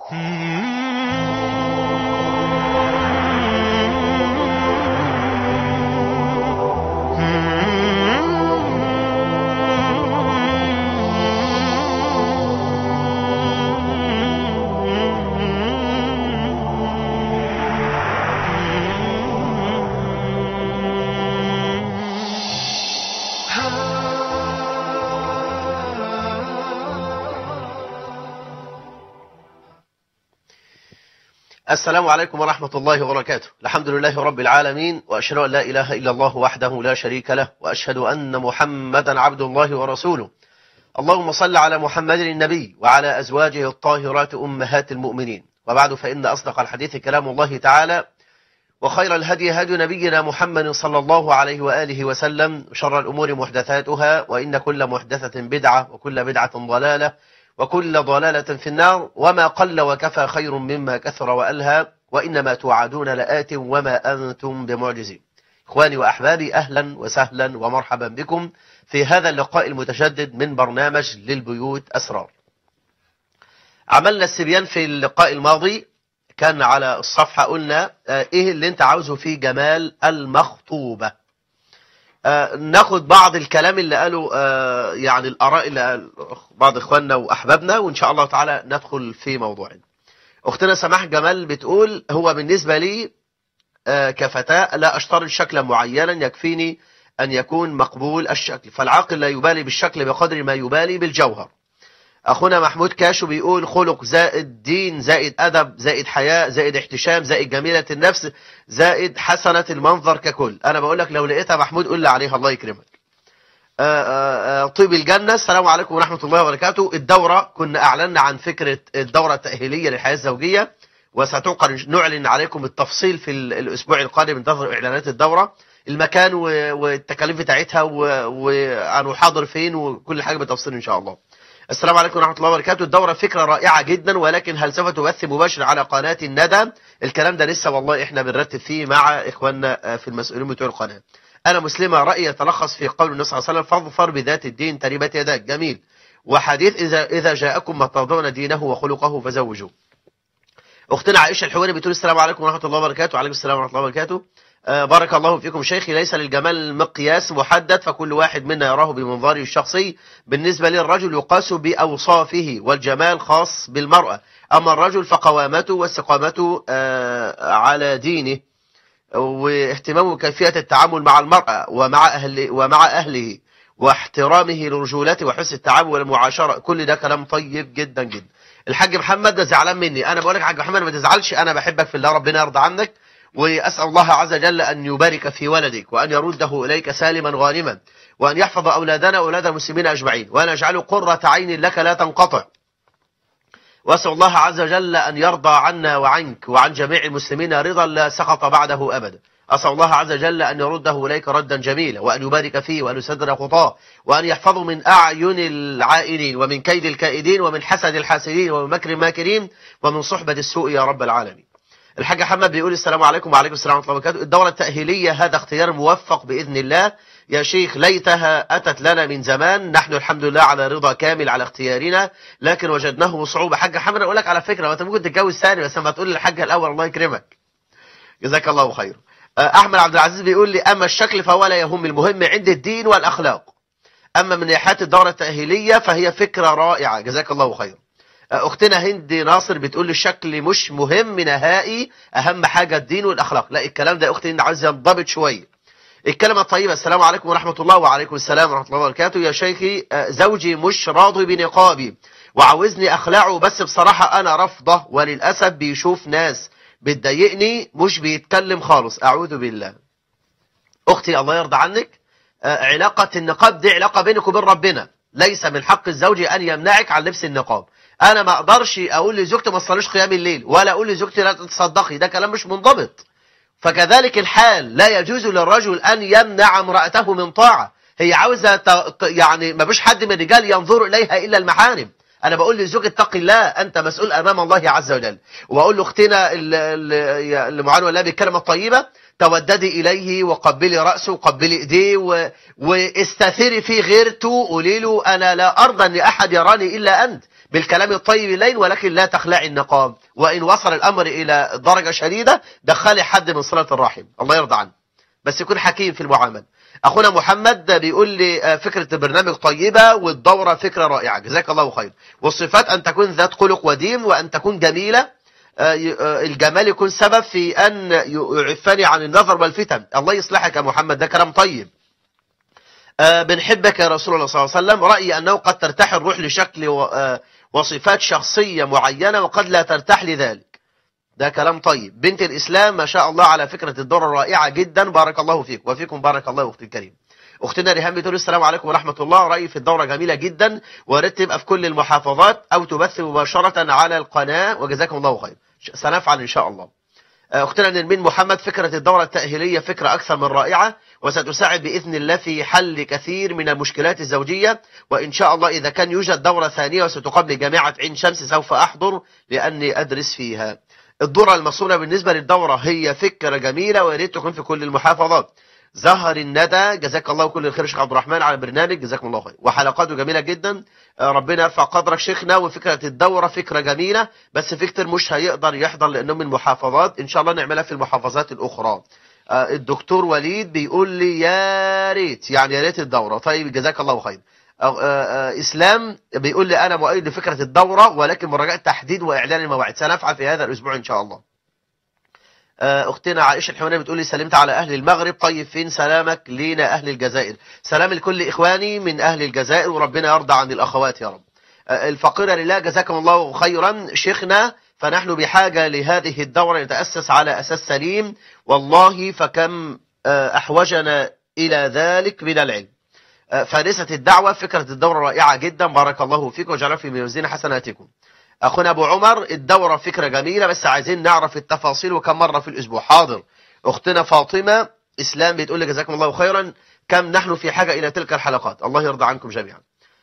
السلام عليكم ورحمة الله وبركاته الحمد لله رب العالمين وأشهد أن لا إله إلا الله وحده لا شريك له وأشهد أن محمدا عبد الله ورسوله اللهم صل على محمد النبي وعلى أزواجه الطاهرات أمهات المؤمنين وبعد فإن أصدق الحديث كلام الله تعالى وخير الهدي هدي نبينا محمد صلى الله عليه وآله وسلم شر الأمور محدثاتها وإن كل محدثة بدعة وكل بدعة ضلالة وكل ضلالة في النار وما قل وكفى خير مما كثر وألهى وإنما توعدون لآت وما أنتم بمعجزين إخواني وأحبابي أهلا وسهلا ومرحبا بكم في هذا اللقاء المتجدد من برنامج للبيوت أسرار عملنا السبيان في اللقاء الماضي كان على الصفحة قلنا إيه اللي أنت عاوزه في جمال المخطوبة آه ناخد بعض الكلام اللي قاله آه يعني الآراء اللي قال بعض إخواننا وأحبابنا وإن شاء الله تعالى ندخل في موضوعنا أختنا سماح جمال بتقول هو بالنسبة لي آه كفتاة لا أشترط شكلا معينا يكفيني أن يكون مقبول الشكل فالعاقل لا يبالي بالشكل بقدر ما يبالي بالجوهر أخونا محمود كاشو بيقول خلق زائد دين زائد أدب زائد حياء زائد احتشام زائد جميلة النفس زائد حسنة المنظر ككل أنا بقول لك لو لقيتها محمود قول لي عليها الله يكرمك آآ آآ طيب الجنة السلام عليكم ورحمة الله وبركاته الدورة كنا أعلنا عن فكرة الدورة التأهيلية للحياة الزوجية وستعقد نعلن عليكم التفصيل في الأسبوع القادم انتظروا إعلانات الدورة المكان والتكاليف بتاعتها وهنحاضر فين وكل حاجة بالتفصيل إن شاء الله السلام عليكم ورحمة الله وبركاته الدورة فكرة رائعة جدا ولكن هل سوف تبث مباشر على قناة الندى الكلام ده لسه والله احنا بنرتب فيه مع اخواننا في المسؤولين بتوع القناة انا مسلمة رأيي يتلخص في قول النبي صلى الله عليه وسلم فاظفر بذات الدين تربت يداك جميل وحديث اذا اذا جاءكم ما ترضون دينه وخلقه فزوجوه اختنا عائشة الحواري بتقول السلام عليكم ورحمة الله وبركاته وعليكم السلام ورحمة الله وبركاته آه بارك الله فيكم شيخي ليس للجمال مقياس محدد فكل واحد منا يراه بمنظاره الشخصي بالنسبة للرجل يقاس بأوصافه والجمال خاص بالمرأة أما الرجل فقوامته واستقامته آه على دينه واهتمامه بكيفية التعامل مع المرأة ومع أهل ومع أهله واحترامه لرجولته وحسن التعامل والمعاشرة كل ده كلام طيب جدا جدا الحاج محمد ده زعلان مني أنا بقول لك حاج محمد ما تزعلش أنا بحبك في الله ربنا يرضى عنك وأسأل الله عز وجل أن يبارك في ولدك وأن يرده إليك سالما غانما وأن يحفظ أولادنا وأولاد المسلمين أجمعين وأن يجعله قرة عين لك لا تنقطع وأسأل الله عز وجل أن يرضى عنا وعنك وعن جميع المسلمين رضا لا سقط بعده أبدا أسأل الله عز وجل أن يرده إليك ردا جميلا وأن يبارك فيه وأن يسدد خطاه وأن يحفظه من أعين العائلين ومن كيد الكائدين ومن حسد الحاسدين ومن مكر الماكرين ومن صحبة السوء يا رب العالمين الحاج حمد بيقول السلام عليكم وعليكم السلام ورحمة الله وبركاته الدورة التأهيلية هذا اختيار موفق بإذن الله يا شيخ ليتها أتت لنا من زمان نحن الحمد لله على رضا كامل على اختيارنا لكن وجدناه بصعوبة حاج حمد أقول لك على فكرة وأنت ممكن تتجوز ثاني بس لما تقول للحاج الأول الله يكرمك جزاك الله خير أحمد عبد العزيز بيقول لي أما الشكل فهو لا يهم المهم عند الدين والأخلاق أما من ناحية الدورة التأهيلية فهي فكرة رائعة جزاك الله خير اختنا هند ناصر بتقول الشكل مش مهم نهائي اهم حاجة الدين والاخلاق لا الكلام ده يا اختي عايز ينضبط شوية الكلمة الطيبة السلام عليكم ورحمة الله وعليكم السلام ورحمة الله وبركاته يا شيخي زوجي مش راضي بنقابي وعاوزني اخلعه بس بصراحة انا رافضه وللأسف بيشوف ناس بتضايقني مش بيتكلم خالص اعوذ بالله اختي الله يرضى عنك علاقة النقاب دي علاقة بينك وبين ربنا ليس من حق الزوج ان يمنعك عن لبس النقاب انا ما اقدرش اقول لزوجتي ما تصليش قيام الليل ولا اقول لزوجتي لا تتصدقي ده كلام مش منضبط فكذلك الحال لا يجوز للرجل ان يمنع امرأته من طاعة هي عاوزة يعني ما فيش حد من الرجال ينظر اليها الا المحارم انا بقول للزوج اتق الله انت مسؤول امام الله عز وجل واقول لاختنا اللي معانا ولا بالكلمه الطيبه توددي اليه وقبلي راسه وقبلي ايديه و... واستثري في غيرته قولي له انا لا ارضى ان احد يراني الا انت بالكلام الطيب الليل ولكن لا تخلعي النقاب وإن وصل الأمر إلى درجة شديدة دخلي حد من صلة الرحم الله يرضى عنه بس يكون حكيم في المعاملة أخونا محمد بيقول لي فكرة البرنامج طيبة والدورة فكرة رائعة جزاك الله خير والصفات أن تكون ذات خلق ودين وأن تكون جميلة الجمال يكون سبب في أن يعفني عن النظر والفتن الله يصلحك يا محمد ده كلام طيب بنحبك يا رسول الله صلى الله عليه وسلم رأيي أنه قد ترتاح الروح لشكل وصفات شخصية معينة وقد لا ترتاح لذلك ده كلام طيب بنت الإسلام ما شاء الله على فكرة الدورة رائعة جدا بارك الله فيك وفيكم بارك الله أختي الكريم أختنا ريهام بتقول السلام عليكم ورحمة الله رأيي في الدورة جميلة جدا ورد تبقى في كل المحافظات أو تبث مباشرة على القناة وجزاكم الله خير سنفعل إن شاء الله أختنا نرمين محمد فكرة الدورة التأهيلية فكرة أكثر من رائعة وستساعد بإذن الله في حل كثير من المشكلات الزوجية وإن شاء الله إذا كان يوجد دورة ثانية وستقام لجامعة عين شمس سوف أحضر لأني أدرس فيها الدورة المصونة بالنسبة للدورة هي فكرة جميلة ويريد تكون في كل المحافظات زهر الندى جزاك الله كل الخير شيخ عبد الرحمن على البرنامج جزاكم الله خير وحلقاته جميلة جدا ربنا يرفع قدرك شيخنا وفكرة الدورة فكرة جميلة بس في كتير مش هيقدر يحضر لأنه من المحافظات إن شاء الله نعملها في المحافظات الأخرى الدكتور وليد بيقول لي يا ريت يعني يا ريت الدورة طيب جزاك الله خير إسلام بيقول لي أنا مؤيد لفكرة الدورة ولكن مراجعة تحديد وإعلان المواعيد سنفعل في هذا الأسبوع إن شاء الله اختنا عائشه الحمانيه بتقول لي سلمت على اهل المغرب طيب فين سلامك لينا اهل الجزائر سلام لكل اخواني من اهل الجزائر وربنا يرضى عن الاخوات يا رب الفقيره لله جزاكم الله خيرا شيخنا فنحن بحاجه لهذه الدوره نتاسس على اساس سليم والله فكم احوجنا الى ذلك من العلم فارسه الدعوه فكره الدوره رائعه جدا بارك الله فيكم وجعل في موازين حسناتكم أخونا أبو عمر الدورة فكرة جميلة بس عايزين نعرف التفاصيل وكم مرة في الأسبوع حاضر أختنا فاطمة إسلام بتقول لي جزاكم الله خيرا كم نحن في حاجة إلى تلك الحلقات الله يرضى عنكم جميعا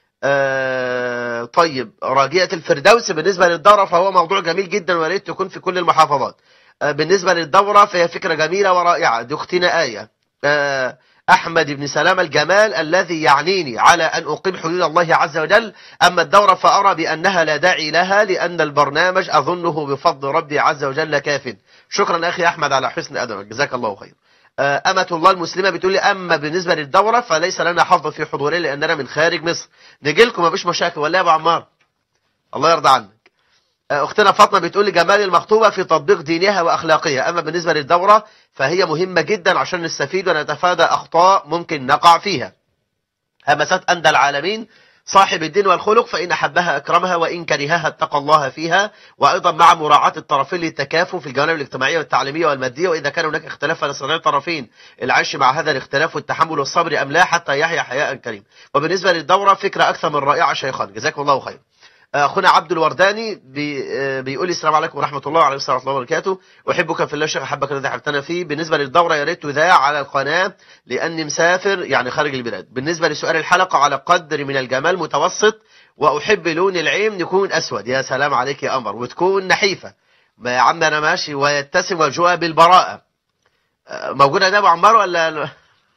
آه طيب راجية الفردوس بالنسبة للدورة فهو موضوع جميل جدا وياريت تكون في كل المحافظات آه بالنسبة للدورة فهي فكرة جميلة ورائعة دي أختنا آية آه أحمد بن سلام الجمال الذي يعنيني على أن أقيم حدود الله عز وجل أما الدورة فأرى بأنها لا داعي لها لأن البرنامج أظنه بفضل ربي عز وجل كاف شكرا أخي أحمد على حسن أدبك جزاك الله خير أمة الله المسلمة بتقول لي أما بالنسبة للدورة فليس لنا حظ في حضورها لأننا من خارج مصر نجي لكم مفيش مشاكل ولا يا أبو عمار الله يرضى عنك أختنا فاطمة بتقول لي جمال المخطوبة في تطبيق دينها وأخلاقها أما بالنسبة للدورة فهي مهمة جدا عشان نستفيد ونتفادى أخطاء ممكن نقع فيها همسات أندى العالمين صاحب الدين والخلق فإن أحبها أكرمها وإن كرهها اتقى الله فيها وأيضا مع مراعاة الطرفين للتكافؤ في الجوانب الاجتماعية والتعليمية والمادية وإذا كان هناك اختلاف فنستطيع الطرفين العيش مع هذا الاختلاف والتحمل والصبر أم لا حتى يحيا حياء كريم وبالنسبة للدورة فكرة أكثر من رائعة شيخان جزاكم الله خير اخونا عبد الورداني بي بيقول لي السلام عليكم ورحمه الله وعليكم السلام ورحمه الله وبركاته احبك في الله شيخ احبك الذي حببتنا فيه بالنسبه للدوره يا ريت تذاع على القناه لاني مسافر يعني خارج البلاد بالنسبه لسؤال الحلقه على قدر من الجمال متوسط واحب لون العين يكون اسود يا سلام عليك يا قمر وتكون نحيفه ما يا عم انا ماشي ويتسم وجهها بالبراءه موجوده ده ابو عمار ولا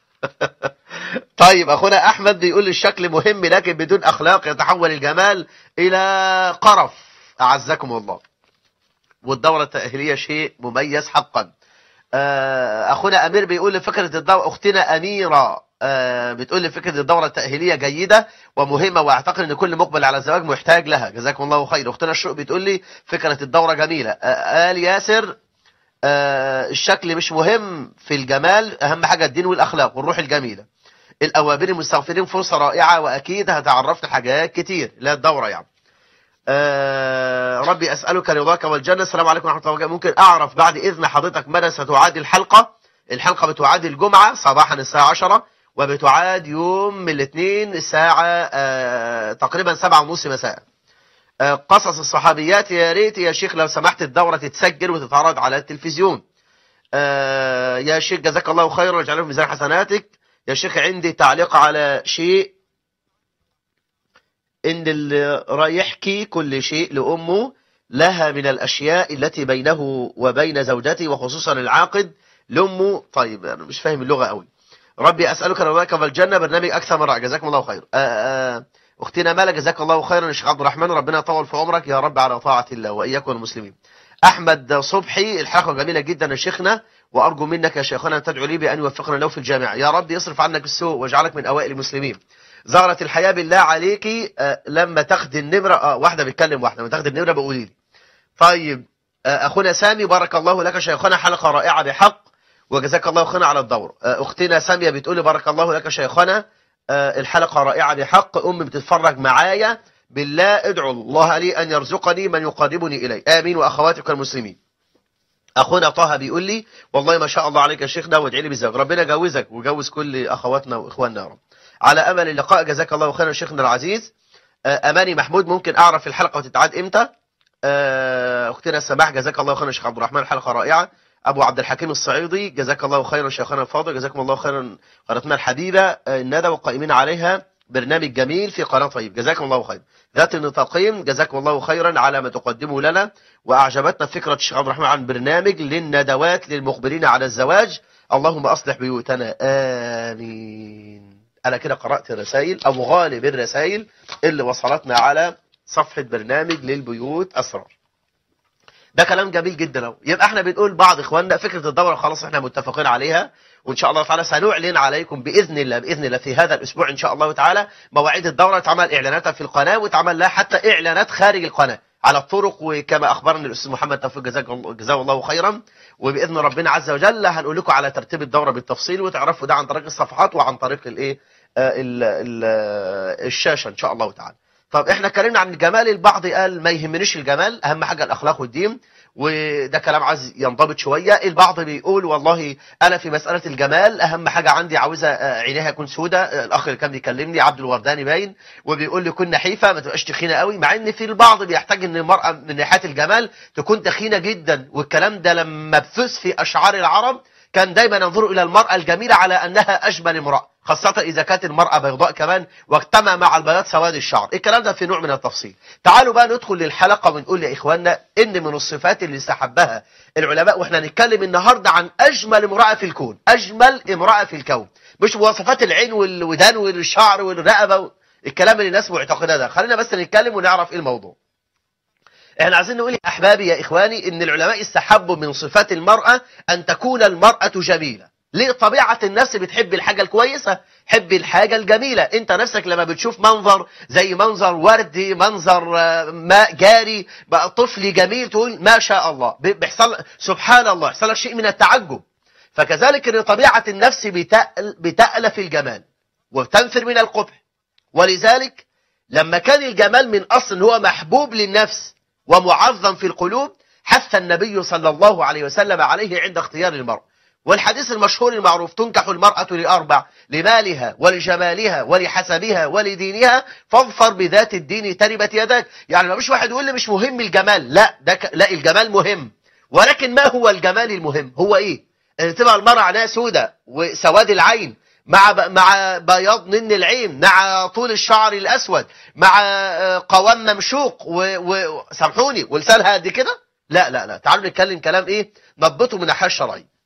طيب اخونا احمد بيقول الشكل مهم لكن بدون اخلاق يتحول الجمال الى قرف اعزكم الله والدوره التاهيليه شيء مميز حقا اخونا امير بيقول فكره الدوره اختنا اميره بتقول لي فكره الدوره التاهيليه جيده ومهمه واعتقد ان كل مقبل على الزواج محتاج لها جزاكم الله خير اختنا الشوق بتقول لي فكره الدوره جميله قال ياسر آه الشكل مش مهم في الجمال اهم حاجة الدين والاخلاق والروح الجميلة الاوابين المستغفرين فرصة رائعة واكيد هتعرفنا حاجات كتير لا الدورة يعني آه ربي اسألك رضاك والجنة السلام عليكم ورحمة الله وبركاته ممكن اعرف بعد اذن حضرتك مدى ستعاد الحلقة الحلقة بتعاد الجمعة صباحا الساعة 10 وبتعاد يوم من الاثنين الساعة آه تقريبا سبعة ونص مساء قصص الصحابيات يا ريت يا شيخ لو سمحت الدورة تتسجل وتتعرض على التلفزيون آه يا شيخ جزاك الله خيرا واجعله في ميزان حسناتك يا شيخ عندي تعليق على شيء ان اللي رايحكي كل شيء لأمه لها من الأشياء التي بينه وبين زوجته وخصوصا العاقد لأمه طيب أنا مش فاهم اللغة قوي ربي أسألك رضاك والجنة برنامج أكثر من رائع جزاكم الله خير آه آه اختنا مالك جزاك الله خيرا يا شيخ عبد الرحمن ربنا يطول في عمرك يا رب على طاعه الله واياكم المسلمين احمد صبحي الحلقه جميله جدا يا شيخنا وارجو منك يا شيخنا ان تدعو لي بان يوفقنا له في الجامعه يا رب يصرف عنك السوء واجعلك من اوائل المسلمين زهرة الحياة بالله عليكي آه، لما تاخدي النمرة اه واحدة بتكلم واحدة لما تاخدي النمرة بقولي لي طيب آه، اخونا سامي بارك الله لك شيخنا حلقة رائعة بحق وجزاك الله خيرا على الدور آه، اختنا سامية بتقولي بارك الله لك شيخنا آه، الحلقة رائعة بحق امي بتتفرج معايا بالله ادعو الله لي ان يرزقني من يقربني اليه امين واخواتك المسلمين اخونا طه بيقول لي والله ما شاء الله عليك يا شيخنا وادعي لي بالزواج ربنا يجوزك ويجوز كل اخواتنا واخواننا يا رب على امل اللقاء جزاك الله خيرا شيخنا العزيز آه، اماني محمود ممكن اعرف الحلقه وتتعاد امتى آه، اختنا سماح جزاك الله خيرا شيخ عبد الرحمن الحلقه رائعه ابو عبد الحكيم الصعيدي جزاك الله خيرا شيخنا الفاضل جزاكم الله خيرا قناتنا الحبيبه آه، الندى والقائمين عليها برنامج جميل في قناه طيب جزاكم الله خيرا ذات النطاقين جزاكم الله خيرا على ما تقدمه لنا واعجبتنا فكره الشيخ عبد الرحمن عن برنامج للندوات للمخبرين على الزواج اللهم اصلح بيوتنا امين انا كده قرات الرسائل او غالب الرسائل اللي وصلتنا على صفحه برنامج للبيوت اسرار ده كلام جميل جدا اهو يبقى احنا بنقول بعض اخواننا فكره الدوره خلاص احنا متفقين عليها وان شاء الله تعالى سنعلن عليكم باذن الله باذن الله في هذا الاسبوع ان شاء الله تعالى مواعيد الدوره اتعمل اعلاناتها في القناه واتعمل لها حتى اعلانات خارج القناه على الطرق وكما اخبرني الاستاذ محمد توفيق جزاك الله جزاه الله خيرا وباذن ربنا عز وجل هنقول لكم على ترتيب الدوره بالتفصيل وتعرفوا ده عن طريق الصفحات وعن طريق الايه آه، ال- ال- آه، الشاشه ان شاء الله تعالى طب احنا اتكلمنا عن الجمال البعض قال ما يهمنيش الجمال اهم حاجه الاخلاق والدين وده كلام عايز ينضبط شويه البعض بيقول والله انا في مساله الجمال اهم حاجه عندي عاوزه آه، عينيها يكون سودة آه، الاخ اللي كان بيكلمني عبد الورداني باين وبيقول لي كن نحيفه ما تبقاش تخينه قوي مع ان في البعض بيحتاج ان المراه من ناحيه الجمال تكون تخينه جدا والكلام ده لما بثث في اشعار العرب كان دايما ينظروا الى المراه الجميله على انها اجمل امراه خاصة إذا كانت المرأة بيضاء كمان واجتمع مع البياض سواد الشعر الكلام ده في نوع من التفصيل تعالوا بقى ندخل للحلقة ونقول يا إخواننا إن من الصفات اللي استحبها العلماء وإحنا نتكلم النهاردة عن أجمل امرأة في الكون أجمل امرأة في الكون مش مواصفات العين والودان والشعر والرقبة الكلام اللي الناس معتقدة ده خلينا بس نتكلم ونعرف إيه الموضوع احنا عايزين نقول يا احبابي يا اخواني ان العلماء استحبوا من صفات المرأة ان تكون المرأة جميلة ليه طبيعة النفس بتحب الحاجة الكويسة حب الحاجة الجميلة انت نفسك لما بتشوف منظر زي منظر وردي منظر آه، ماء جاري بقى طفل جميل تقول ما شاء الله ب- بيحصل سبحان الله يحصل لك شيء من التعجب فكذلك ان طبيعة النفس بتأل بتألف الجمال وتنفر من القبح ولذلك لما كان الجمال من أصل إن هو محبوب للنفس ومعظم في القلوب حث النبي صلى الله عليه وسلم عليه عند اختيار المرء والحديث المشهور المعروف تنكح المرأة لأربع لمالها ولجمالها ولحسبها ولدينها فاظفر بذات الدين تربت يداك يعني ما فيش واحد يقول لي مش مهم الجمال لا ده ك... لا الجمال مهم ولكن ما هو الجمال المهم هو ايه ان تبقى المرأة عينها سودة وسواد العين مع ب... مع بياض نن العين مع طول الشعر الاسود مع آه، قوام ممشوق و... و... سامحوني ولسانها قد كده لا لا لا تعالوا نتكلم كلام ايه نضبطه من الناحيه الشرعيه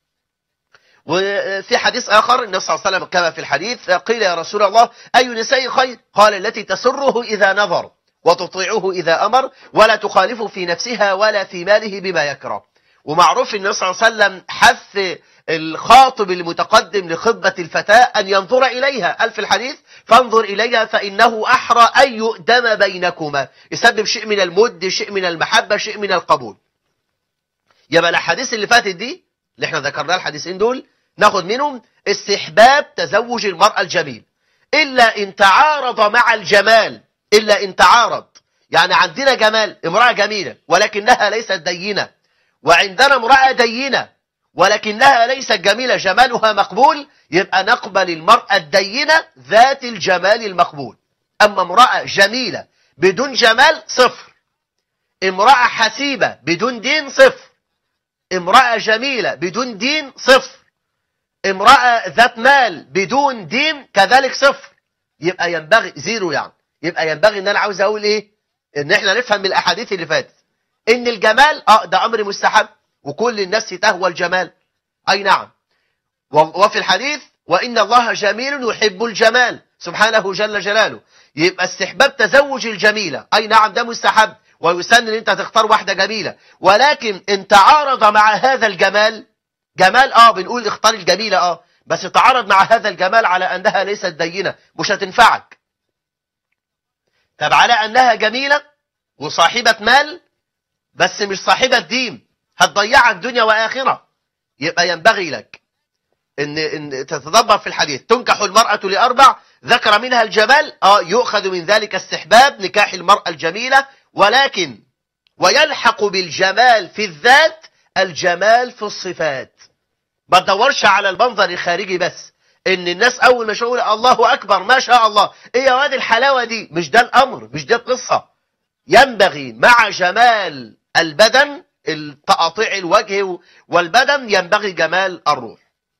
وفي حديث آخر النبي صلى الله عليه وسلم كما في الحديث قيل يا رسول الله أي نساء خير قال التي تسره إذا نظر وتطيعه إذا أمر ولا تخالفه في نفسها ولا في ماله بما يكره ومعروف النبي صلى الله عليه وسلم حث الخاطب المتقدم لخطبة الفتاة أن ينظر إليها قال في الحديث فانظر إليها فإنه أحرى أن يؤدم بينكما يسبب شيء من المد شيء من المحبة شيء من القبول يبقى الأحاديث اللي فاتت دي اللي احنا ذكرناها الحديثين دول ناخد منهم استحباب تزوج المرأة الجميل إلا إن تعارض مع الجمال إلا إن تعارض يعني عندنا جمال امرأة جميلة ولكنها ليست دينة وعندنا امرأة دينة ولكنها ليست جميلة جمالها مقبول يبقى نقبل المرأة الدينة ذات الجمال المقبول أما امرأة جميلة بدون جمال صفر امرأة حسيبة بدون دين صفر امرأة جميلة بدون دين صفر امرأة ذات مال بدون دين كذلك صفر يبقى ينبغي زيرو يعني يبقى ينبغي ان انا عاوز اقول ايه ان احنا نفهم من الاحاديث اللي فاتت ان الجمال اه ده امر مستحب وكل الناس تهوى الجمال اي نعم و- وفي الحديث وان الله جميل يحب الجمال سبحانه جل جلاله يبقى استحباب تزوج الجميلة أي نعم ده مستحب ويسن ان انت تختار واحدة جميلة ولكن ان تعارض مع هذا الجمال جمال اه بنقول اختار الجميلة اه بس تعارض مع هذا الجمال على انها ليست دينة مش هتنفعك طب على انها جميلة وصاحبة مال بس مش صاحبة دين هتضيعك دنيا واخرة يبقى ينبغي لك ان, إن تتدبر في الحديث تنكح المرأة لأربع ذكر منها الجمال اه يؤخذ من ذلك استحباب نكاح المرأة الجميلة ولكن ويلحق بالجمال في الذات الجمال في الصفات ما تدورش على المنظر الخارجي بس ان الناس اول ما يشوفوا الله اكبر ما شاء الله ايه يا واد الحلاوه دي مش ده الامر مش ده القصه ينبغي مع جمال البدن تقاطيع الوجه والبدن ينبغي جمال الروح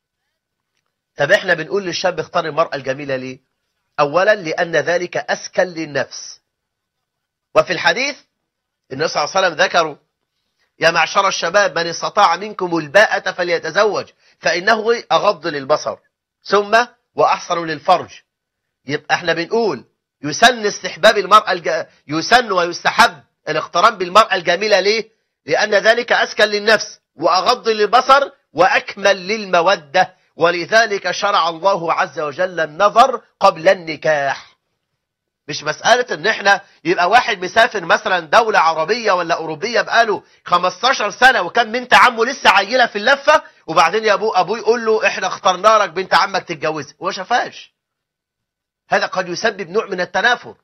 طب احنا بنقول للشاب اختار المرأة الجميلة ليه اولا لان ذلك اسكن للنفس وفي الحديث النبي صلى الله عليه وسلم ذكروا يا معشر الشباب من استطاع منكم الباءة فليتزوج فإنه أغض للبصر ثم وأحصن للفرج يبقى احنا بنقول يسن استحباب المرأة الج... يسن ويستحب الاقتران بالمرأة الجميلة ليه؟ لأن ذلك أسكن للنفس وأغض للبصر وأكمل للمودة ولذلك شرع الله عز وجل النظر قبل النكاح مش مسألة ان احنا يبقى واحد مسافر مثلا دولة عربية ولا اوروبية بقاله 15 سنة وكان بنت عمه لسه عيلة في اللفة وبعدين يا ابوه ابوه يقول له احنا اخترنا لك بنت عمك تتجوزها هو شافهاش هذا قد يسبب نوع من التنافر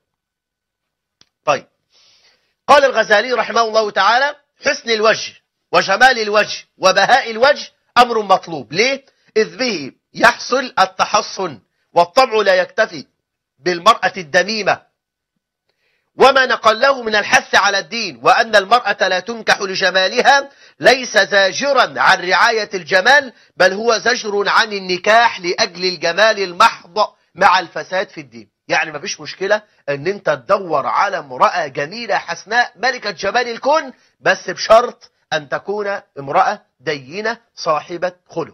طيب قال الغزالي رحمه الله تعالى حسن الوجه وجمال الوجه وبهاء الوجه امر مطلوب ليه اذ به يحصل التحصن والطبع لا يكتفي بالمرأة الدميمة وما نقله من الحث على الدين وأن المرأة لا تنكح لجمالها ليس زاجرا عن رعاية الجمال بل هو زجر عن النكاح لأجل الجمال المحض مع الفساد في الدين يعني ما فيش مشكلة ان انت تدور على امرأة جميلة حسناء ملكة جمال الكون بس بشرط ان تكون امرأة دينة صاحبة خلق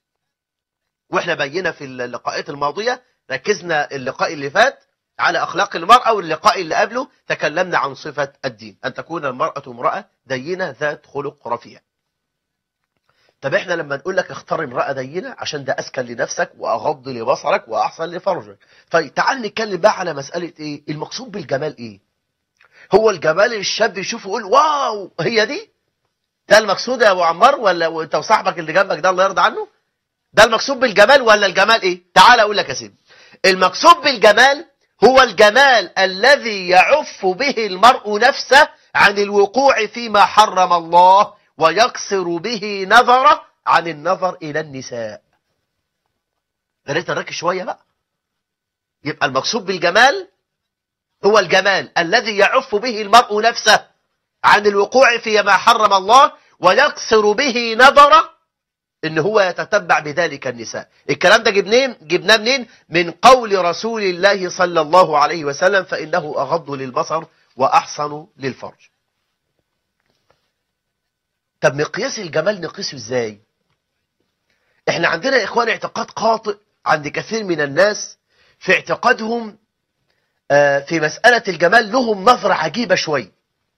واحنا بينا في اللقاءات الماضية ركزنا اللقاء اللي فات على أخلاق المرأة واللقاء اللي قبله تكلمنا عن صفة الدين أن تكون المرأة امرأة دينة ذات خلق رفيع طب احنا لما نقول لك اختار امرأة دينة عشان ده أسكن لنفسك وأغض لبصرك وأحسن لفرجك طيب تعال نتكلم بقى على مسألة ايه المقصود بالجمال ايه هو الجمال الشاب يشوفه يقول واو هي دي ده المقصود يا ابو عمار ولا وانت وصاحبك اللي جنبك ده الله يرضى عنه ده المقصود بالجمال ولا الجمال ايه تعال اقول لك يا سيدي المقصود بالجمال هو الجمال الذي يعف به المرء نفسه عن الوقوع فيما حرم الله ويقصر به نظره عن النظر إلى النساء ريت نركز شوية بقى يبقى المقصود بالجمال هو الجمال الذي يعف به المرء نفسه عن الوقوع فيما حرم الله ويقصر به نظره ان هو يتتبع بذلك النساء الكلام ده جبناه جبناه منين من قول رسول الله صلى الله عليه وسلم فانه اغض للبصر واحصن للفرج طب مقياس الجمال نقيسه ازاي احنا عندنا يا اخوان اعتقاد قاطئ عند كثير من الناس في اعتقادهم في مسألة الجمال لهم نظرة عجيبة شوي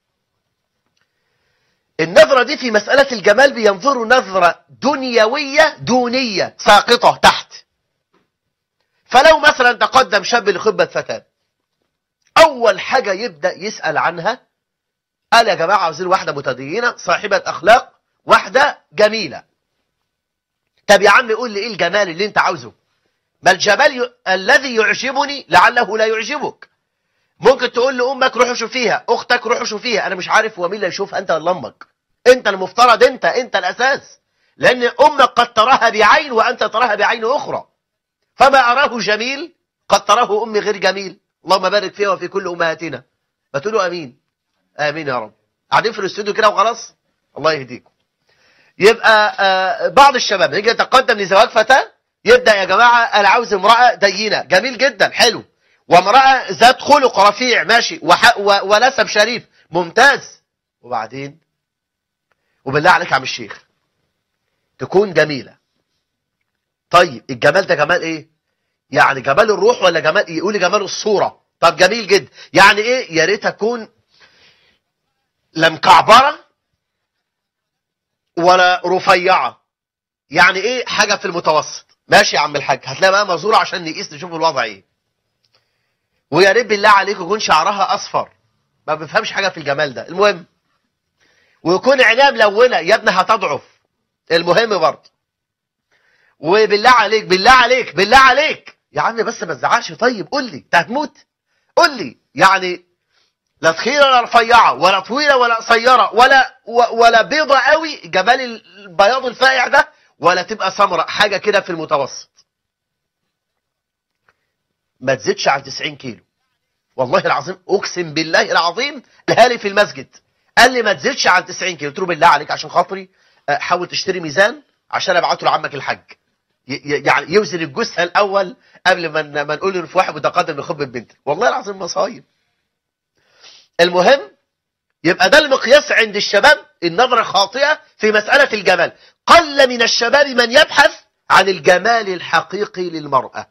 النظرة دي في مسألة الجمال بينظروا نظرة دنيوية دونية ساقطة تحت فلو مثلا تقدم شاب لخطبة فتاة أول حاجة يبدأ يسأل عنها قال يا جماعة عاوزين واحدة متدينة صاحبة أخلاق واحدة جميلة طب يا عم قول لي إيه الجمال اللي أنت عاوزه ما الجمال ي... الذي يعجبني لعله لا يعجبك ممكن تقول لأمك روحوا شوفيها أختك روحوا شوفيها أنا مش عارف هو مين اللي يشوف أنت ولا أمك أنت المفترض أنت أنت الأساس لأن أمك قد تراها بعين وأنت تراها بعين أخرى فما أراه جميل قد تراه أمي غير جميل اللهم بارك فيها وفي كل أمهاتنا ما تقولوا أمين آمين يا رب قاعدين في الاستوديو كده وخلاص الله يهديكم يبقى آه بعض الشباب يجي يتقدم لزواج فتاة يبدأ يا جماعة أنا عاوز امرأة دينة جميل جدا حلو وامرأة ذات خلق رفيع ماشي وح... و... ونسب شريف ممتاز وبعدين وبالله عليك يا عم الشيخ تكون جميلة طيب الجمال ده جمال ايه يعني جمال الروح ولا جمال يقول جمال الصورة طب جميل جدا يعني ايه يا ريت اكون لا مكعبرة ولا رفيعة يعني ايه حاجة في المتوسط ماشي يا عم الحاج هتلاقي بقى مزورة عشان نقيس نشوف الوضع ايه ويا ريت بالله عليك يكون شعرها اصفر ما بفهمش حاجة في الجمال ده المهم ويكون عينيها ملونة يا ابني هتضعف المهم برضه وبالله عليك بالله عليك بالله عليك يا عم بس ما تزعلش طيب قول لي انت هتموت قول لي يعني لا تخينه ولا رفيعه ولا طويله ولا قصيره ولا ولا بيضه قوي جمال البياض الفائع ده ولا تبقى سمراء حاجه كده في المتوسط ما تزيدش عن 90 كيلو والله العظيم اقسم بالله العظيم الهالي في المسجد قال لي ما تزيدش عن 90 كيلو قلت له بالله عليك عشان خاطري حاول تشتري ميزان عشان ابعته لعمك الحاج يعني يوزن الجثه الاول قبل ما ما نقول له في واحد متقدم لخطبه بنت والله العظيم مصايب المهم يبقى ده المقياس عند الشباب النظرة الخاطئة في مسألة الجمال قل من الشباب من يبحث عن الجمال الحقيقي للمرأة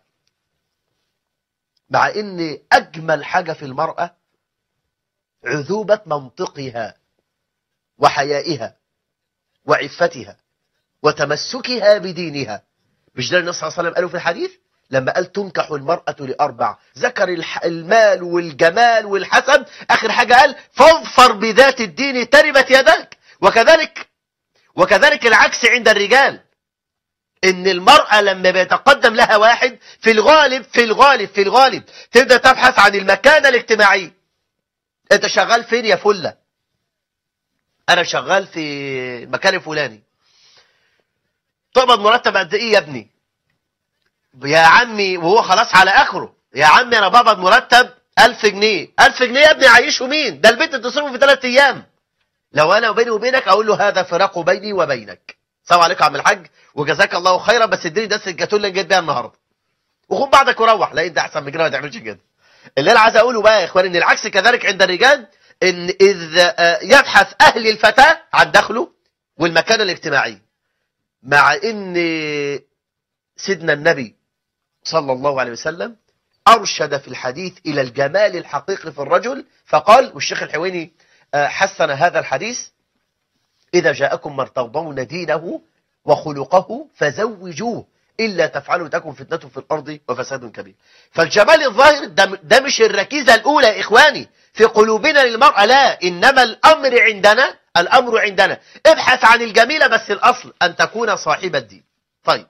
مع ان اجمل حاجة في المرأة عذوبة منطقها وحيائها وعفتها وتمسكها بدينها مش ده النبي صلى الله عليه وسلم قالوا في الحديث لما قال تنكح المرأة لأربع ذكر المال والجمال والحسب آخر حاجة قال فاظفر بذات الدين تربت يدك وكذلك وكذلك العكس عند الرجال ان المرأة لما بيتقدم لها واحد في الغالب في الغالب في الغالب تبدأ تبحث عن المكانة الاجتماعية انت شغال فين يا فلة انا شغال في مكان فلاني تقبض مرتب قد ايه يا ابني يا عمي وهو خلاص على اخره يا عمي انا بقبض مرتب 1000 جنيه 1000 جنيه يا ابني عايشه مين ده البنت تصرفه في ثلاث ايام لو انا بيني وبينك اقول له هذا فراق بيني وبينك السلام عليكم يا عم الحاج وجزاك الله خيرا بس اديني دس الجاتوه اللي جيت بيها النهارده وخد بعضك وروح لا انت احسن من كده ما تعملش كده اللي انا عايز اقوله بقى يا اخوان ان العكس كذلك عند الرجال ان اذ يبحث اهل الفتاه عن دخله والمكانه الاجتماعيه مع ان سيدنا النبي صلى الله عليه وسلم أرشد في الحديث إلى الجمال الحقيقي في الرجل فقال والشيخ الحويني حسن هذا الحديث إذا جاءكم من ترضون دينه وخلقه فزوجوه إلا تفعلوا تكن فتنة في الأرض وفساد كبير فالجمال الظاهر ده, ده مش الركيزة الأولى يا إخواني في قلوبنا للمرأة لا إنما الأمر عندنا الأمر عندنا ابحث عن الجميلة بس الأصل أن تكون صاحب الدين طيب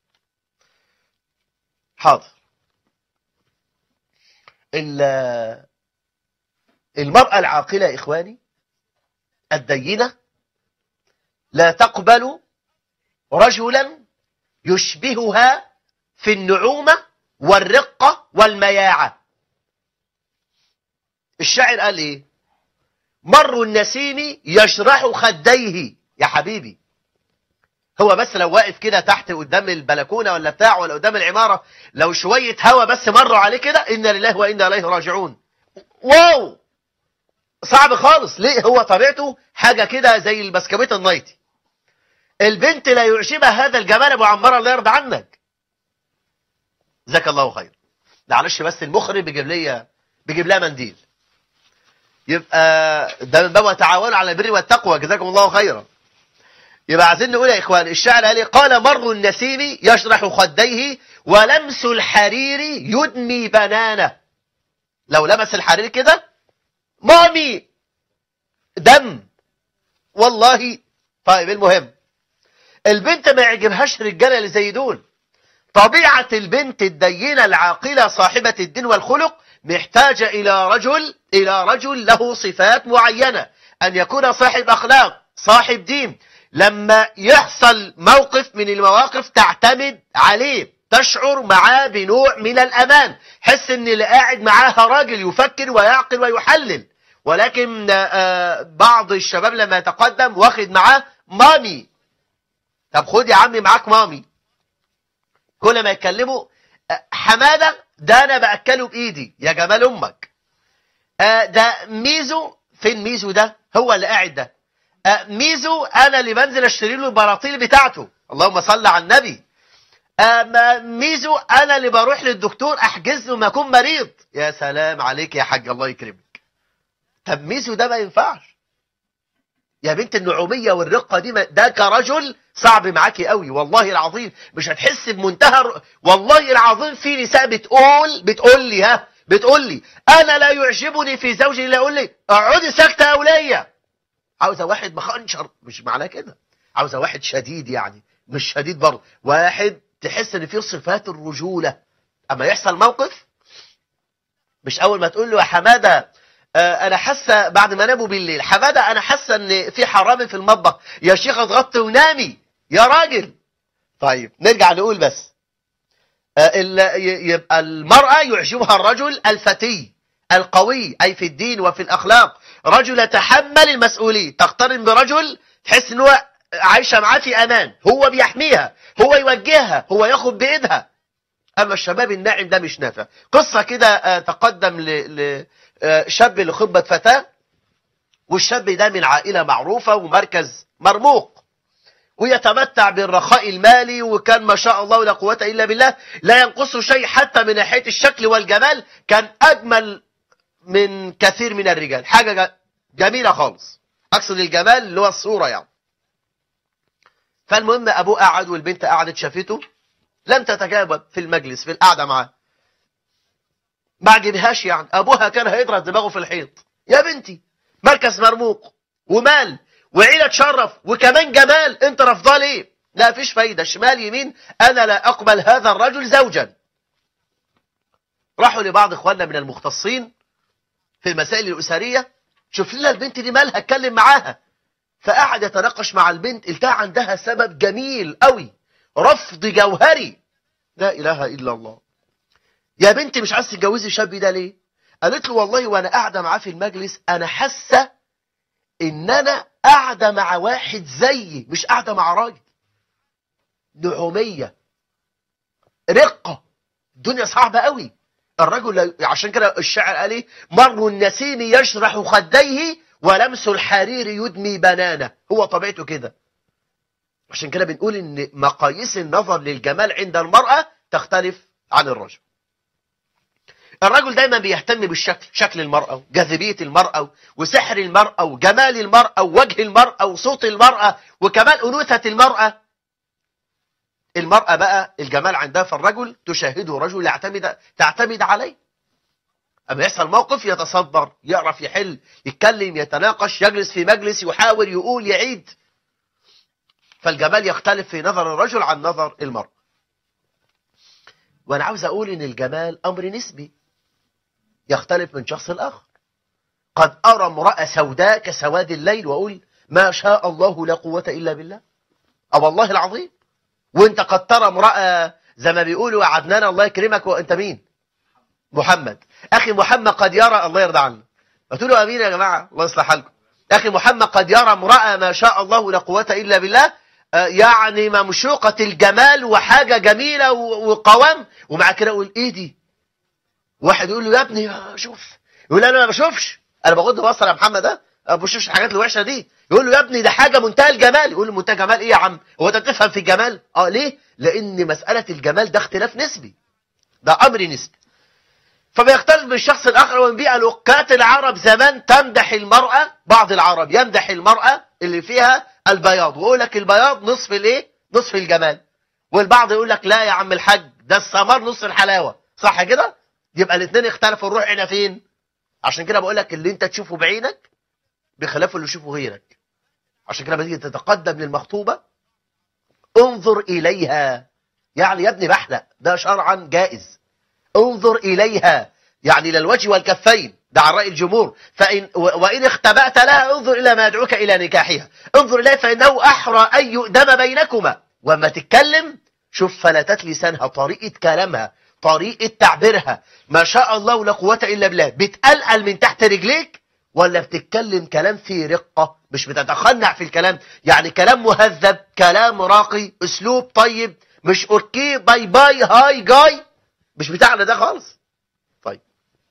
حاضر المرأة العاقلة يا إخواني الدينة لا تقبل رجلا يشبهها في النعومة والرقة والمياعة الشاعر قال ايه مر النسيم يشرح خديه يا حبيبي هو بس لو واقف كده تحت قدام البلكونة ولا بتاع ولا قدام العمارة لو شوية هوا بس مروا عليه كده إنا لله وإنا إليه راجعون واو صعب خالص ليه هو طبيعته حاجة كده زي البسكويت النايتي البنت لا يعجبها هذا الجمال ابو عمار الله يرضى عنك جزاك الله خير معلش بس المخرج بيجيب لي بيجيب لها منديل يبقى ده من باب تعاونوا على البر والتقوى جزاكم الله خيرا يبقى عايزين نقول يا اخوان الشاعر قال قال مر النسيم يشرح خديه ولمس الحرير يدمي بنانه لو لمس الحرير كده مامي دم والله طيب المهم البنت ما يعجبهاش رجاله اللي زي دول طبيعة البنت الدينة العاقلة صاحبة الدين والخلق محتاجة إلى رجل إلى رجل له صفات معينة أن يكون صاحب أخلاق صاحب دين لما يحصل موقف من المواقف تعتمد عليه تشعر معاه بنوع من الأمان حس أن اللي قاعد معاها راجل يفكر ويعقل ويحلل ولكن بعض الشباب لما يتقدم واخد معاه مامي طب خد يا عمي معاك مامي كل ما يتكلموا حمادة ده أنا بأكله بإيدي يا جمال أمك ده ميزو فين ميزو ده هو اللي قاعد ده ميزو أنا اللي بنزل أشتري له البراطيل بتاعته اللهم صل على النبي أما ميزو أنا اللي بروح للدكتور أحجز له ما أكون مريض يا سلام عليك يا حاج الله يكرمك طب ميزو ده ما ينفعش يا بنت النعومية والرقة دي ما ده كرجل صعب معاكي قوي والله العظيم مش هتحس بمنتهى الر- والله العظيم في نساء بتقول بتقول لي ها بتقول لي انا لا يعجبني في زوجي الا اقول لي اقعدي ساكته يا وليه عاوزه واحد مخنشر مش معناه كده عاوزه واحد شديد يعني مش شديد برضه واحد تحس ان فيه صفات الرجوله اما يحصل موقف مش اول ما تقول له يا حماده آه، انا حاسه بعد ما ناموا بالليل حماده انا حاسه ان في حرامي في المطبخ يا شيخ اتغطي ونامي يا راجل طيب نرجع نقول بس آه، ال- ي- يبقى المرأة يعجبها الرجل الفتي القوي أي في الدين وفي الأخلاق رجل يتحمل المسؤولية تقترن برجل تحس ان هو عايشة معاه في أمان هو بيحميها هو يوجهها هو ياخد بإيدها أما الشباب الناعم ده مش نافع قصة كده آه، تقدم لشاب لخطبة فتاة والشاب ده من عائلة معروفة ومركز مرموق ويتمتع بالرخاء المالي وكان ما شاء الله لا قوة إلا بالله لا ينقصه شيء حتى من ناحية الشكل والجمال كان أجمل من كثير من الرجال حاجة ج- جميلة خالص أقصد الجمال اللي هو الصورة يعني فالمهم أبوه قعد والبنت قعدت شافته لم تتجاوب في المجلس في القعدة معاه ما عجبهاش يعني أبوها كان هيضرب دماغه في الحيط يا بنتي مركز مرموق ومال وعيلة تشرف وكمان جمال انت رفضاه ليه لا فيش فايدة شمال يمين انا لا اقبل هذا الرجل زوجا راحوا لبعض اخواننا من المختصين في المسائل الاسرية شوف لنا البنت دي مالها اتكلم معاها فقعد يتناقش مع البنت التقى عندها سبب جميل قوي رفض جوهري لا اله الا الله يا بنتي مش عايز تتجوزي الشاب ده ليه قالت له والله وانا قاعده معاه في المجلس انا حاسه ان انا قاعده مع واحد زيي مش قاعده مع راجل نعوميه رقه الدنيا صعبه قوي الرجل لا- عشان كده الشاعر قال ايه مر النسيم يشرح خديه ولمس الحرير يدمي بنانه هو طبيعته كده عشان كده بنقول ان مقاييس النظر للجمال عند المرأة تختلف عن الرجل الرجل دايما بيهتم بالشكل شكل المرأة وجاذبية المرأة وسحر المرأة وجمال المرأة ووجه المرأة وصوت المرأة وكمال أنوثة المرأة المرأة بقى الجمال عندها في الرجل تشاهده رجل يعتمد تعتمد عليه أما يحصل موقف يتصدر يعرف يحل يتكلم يتناقش يجلس في مجلس يحاول يقول يعيد فالجمال يختلف في نظر الرجل عن نظر المرأة وأنا عاوز أقول إن الجمال أمر نسبي يختلف من شخص لآخر قد أرى امرأة سوداء كسواد الليل وأقول ما شاء الله لا قوة إلا بالله أو والله العظيم وانت قد ترى امرأة زي ما بيقولوا عدنان الله يكرمك وانت مين محمد أخي محمد قد يرى الله يرضى عنه قلت له أمين يا جماعة الله يصلح حالكم أخي محمد قد يرى امرأة ما شاء الله لا قوة إلا بالله آه، يعني ممشوقة الجمال وحاجة جميلة و- وقوام ومع كده أقول إيه دي واحد يقول له يا ابني آه، شوف يقول انا ما بشوفش انا بغض بصر يا محمد ده ما بشوفش الحاجات الوحشه دي يقول له يا ابني ده حاجه منتهى الجمال يقول له منتهى الجمال ايه يا عم هو انت بتفهم في الجمال اه ليه لان مساله الجمال ده اختلاف نسبي ده امر نسبي فبيختلف من الشخص الاخر ومن بيئه لقات العرب زمان تمدح المراه بعض العرب يمدح المراه اللي فيها البياض ويقول لك البياض نصف الايه نصف الجمال والبعض يقول لك لا يا عم الحاج ده السمار نصف الحلاوه صح كده يبقى الاثنين اختلفوا نروح هنا فين عشان كده بقول لك اللي انت تشوفه بعينك بخلاف اللي يشوفه غيرك عشان كده لما تيجي تتقدم للمخطوبه انظر اليها يعني يا ابني بحلق ده شرعا جائز انظر اليها يعني الى الوجه والكفين ده عن راي الجمهور فإن و- وان اختبأت لها انظر الى ما يدعوك الى نكاحها انظر اليها فانه احرى ان يؤدم بينكما وما تتكلم شوف فلتات لسانها طريقه كلامها طريقه تعبيرها ما شاء الله لا قوه الا بالله بتقلقل من تحت رجليك ولا بتتكلم كلام فيه رقه مش بتتخنع في الكلام يعني كلام مهذب كلام راقي اسلوب طيب مش اوكي باي باي هاي جاي مش بتاعنا ده خالص طيب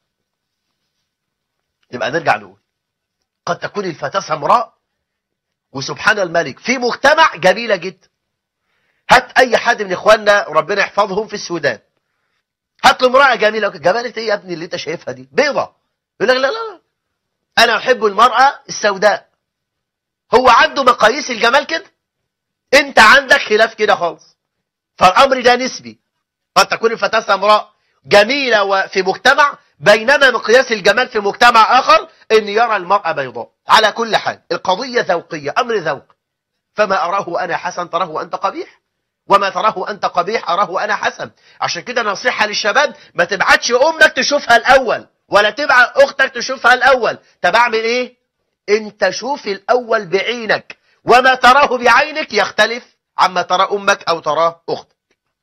يبقى نرجع نقول قد تكون الفتاة سمراء وسبحان الملك في مجتمع جميلة جدا هات اي حد من اخواننا ربنا يحفظهم في السودان هات له امرأة جميلة جمالة ايه يا ابني اللي انت شايفها دي بيضة يقول لك لا لا لا انا احب المرأة السوداء هو عنده مقاييس الجمال كده انت عندك خلاف كده خالص فالامر ده نسبي قد تكون الفتاة امرأة جميلة وفي مجتمع بينما مقياس الجمال في مجتمع آخر أن يرى المرأة بيضاء على كل حال القضية ذوقية أمر ذوق فما أراه أنا حسن تراه أنت قبيح وما تراه أنت قبيح أراه أنا حسن عشان كده نصيحة للشباب ما تبعتش أمك تشوفها الأول ولا تبعت أختك تشوفها الأول طب أعمل إيه أنت شوف الأول بعينك وما تراه بعينك يختلف عما ترى أمك أو تراه أختك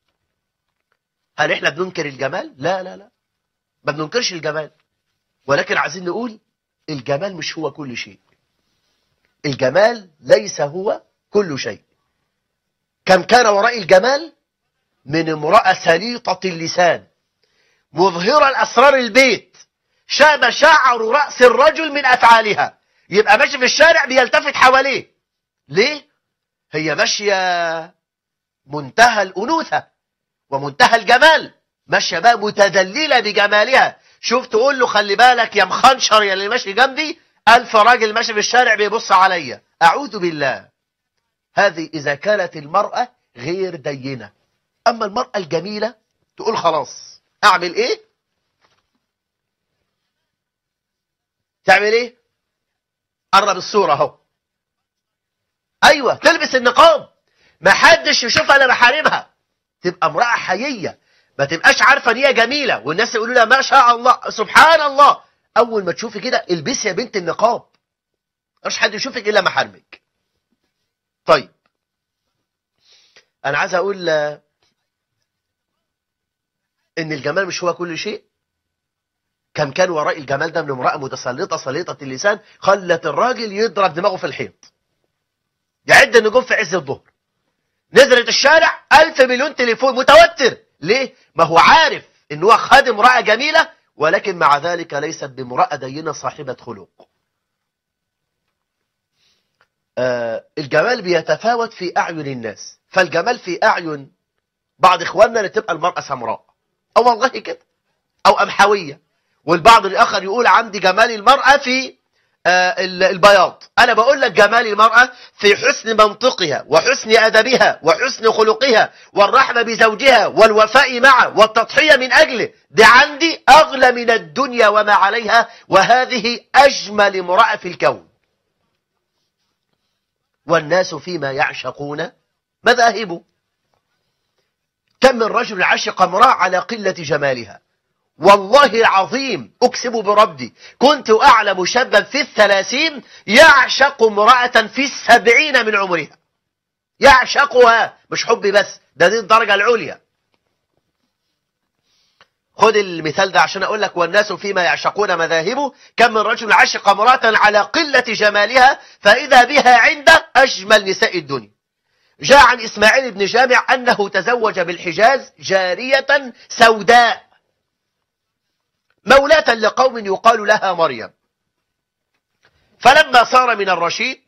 هل إحنا بننكر الجمال لا لا لا ما بننكرش الجمال ولكن عايزين نقول الجمال مش هو كل شيء الجمال ليس هو كل شيء كم كان وراء الجمال من امرأة سليطة اللسان مظهرة الأسرار البيت شاب شعر رأس الرجل من أفعالها يبقى ماشي في الشارع بيلتفت حواليه ليه؟ هي ماشية منتهى الأنوثة ومنتهى الجمال ماشية بقى متدللة بجمالها شوف تقول له خلي بالك يا مخنشر يا اللي ماشي جنبي ألف راجل ماشي في الشارع بيبص عليا أعوذ بالله هذه إذا كانت المرأة غير دينة أما المرأة الجميلة تقول خلاص أعمل إيه تعمل إيه قرب الصورة اهو أيوة تلبس النقاب ما حدش يشوفها إلا محارمها تبقى امرأة حيية ما تبقاش عارفة ان هي جميلة والناس يقولوا لها ما شاء الله سبحان الله أول ما تشوفي كده البسي يا بنت النقاب مش حد يشوفك إلا محارمك طيب أنا عايز أقول إن الجمال مش هو كل شيء كم كان وراء الجمال ده من امرأة متسلطة سليطة اللسان خلت الراجل يضرب دماغه في الحيط يعد النجوم في عز الظهر نزلت الشارع ألف مليون تليفون متوتر ليه؟ ما هو عارف إن هو خد امرأة جميلة ولكن مع ذلك ليست بامرأة دينة صاحبة خلق آه الجمال بيتفاوت في أعين الناس فالجمال في أعين بعض إخواننا اللي تبقى المرأة سمراء أو والله كده أو أمحوية والبعض الآخر يقول عندي جمال المرأة في آه البياض أنا بقول لك جمال المرأة في حسن منطقها وحسن أدبها وحسن خلقها والرحمة بزوجها والوفاء معه والتضحية من أجله دي عندي أغلى من الدنيا وما عليها وهذه أجمل امرأة في الكون والناس فيما يعشقون مذاهب كم من رجل عشق امرأة على قلة جمالها والله العظيم أكسب بربي كنت أعلم شابا في الثلاثين يعشق امرأة في السبعين من عمرها يعشقها مش حب بس ده دي الدرجة العليا خد المثال ده عشان أقول لك والناس فيما يعشقون مذاهبه كم من رجل عشق امرأة على قلة جمالها فإذا بها عند أجمل نساء الدنيا جاء عن إسماعيل بن جامع أنه تزوج بالحجاز جارية سوداء مولاة لقوم يقال لها مريم فلما صار من الرشيد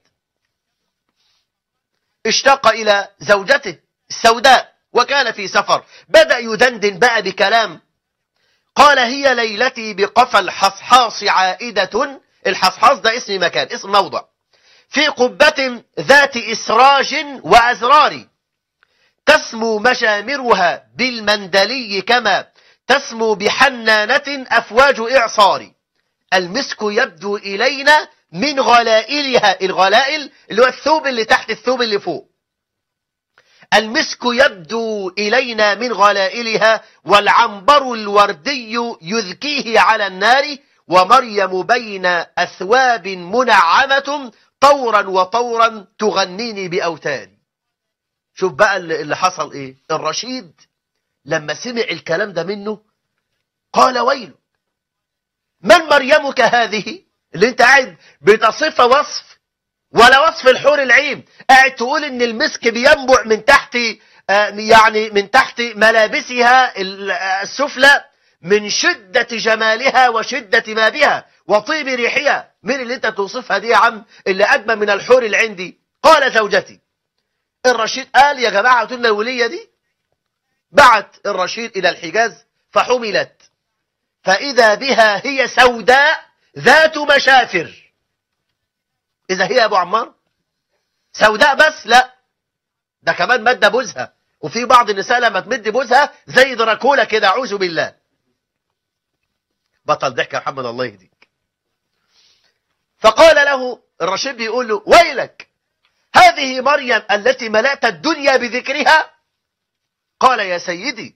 اشتاق إلى زوجته السوداء وكان في سفر بدأ يدندن بقى بكلام قال هي ليلتي بقفى الحصحاص عائدة الحصحاص ده اسم مكان اسم موضع في قبة ذات إسراج وأزرار تسمو مجامرها بالمندلي كما تسمو بحنانة أفواج إعصار المسك يبدو إلينا من غلائلها الغلائل اللي هو الثوب اللي تحت الثوب اللي فوق المسك يبدو إلينا من غلائلها والعنبر الوردي يذكيه على النار ومريم بين أثواب منعمة طورا وطورا تغنيني بأوتاري شوف بقى اللي حصل ايه الرشيد لما سمع الكلام ده منه قال ويل من مريمك هذه اللي انت قاعد بتصف وصف ولا وصف الحور العين قاعد تقول ان المسك بينبع من تحت يعني من تحت ملابسها السفلى من شدة جمالها وشدة ما بها وطيب ريحها من اللي انت توصفها دي يا عم اللي اجمل من الحور العين دي قال زوجتي الرشيد قال يا جماعة قلنا الولية دي بعت الرشيد إلى الحجاز فحملت فإذا بها هي سوداء ذات مشافر إذا هي أبو عمار سوداء بس لا ده كمان مادة بوزها وفي بعض النساء لما تمد بوزها زي دراكولا كده أعوذ بالله بطل ضحك يا محمد الله يهديك فقال له الرشيد بيقول له ويلك هذه مريم التي ملأت الدنيا بذكرها قال يا سيدي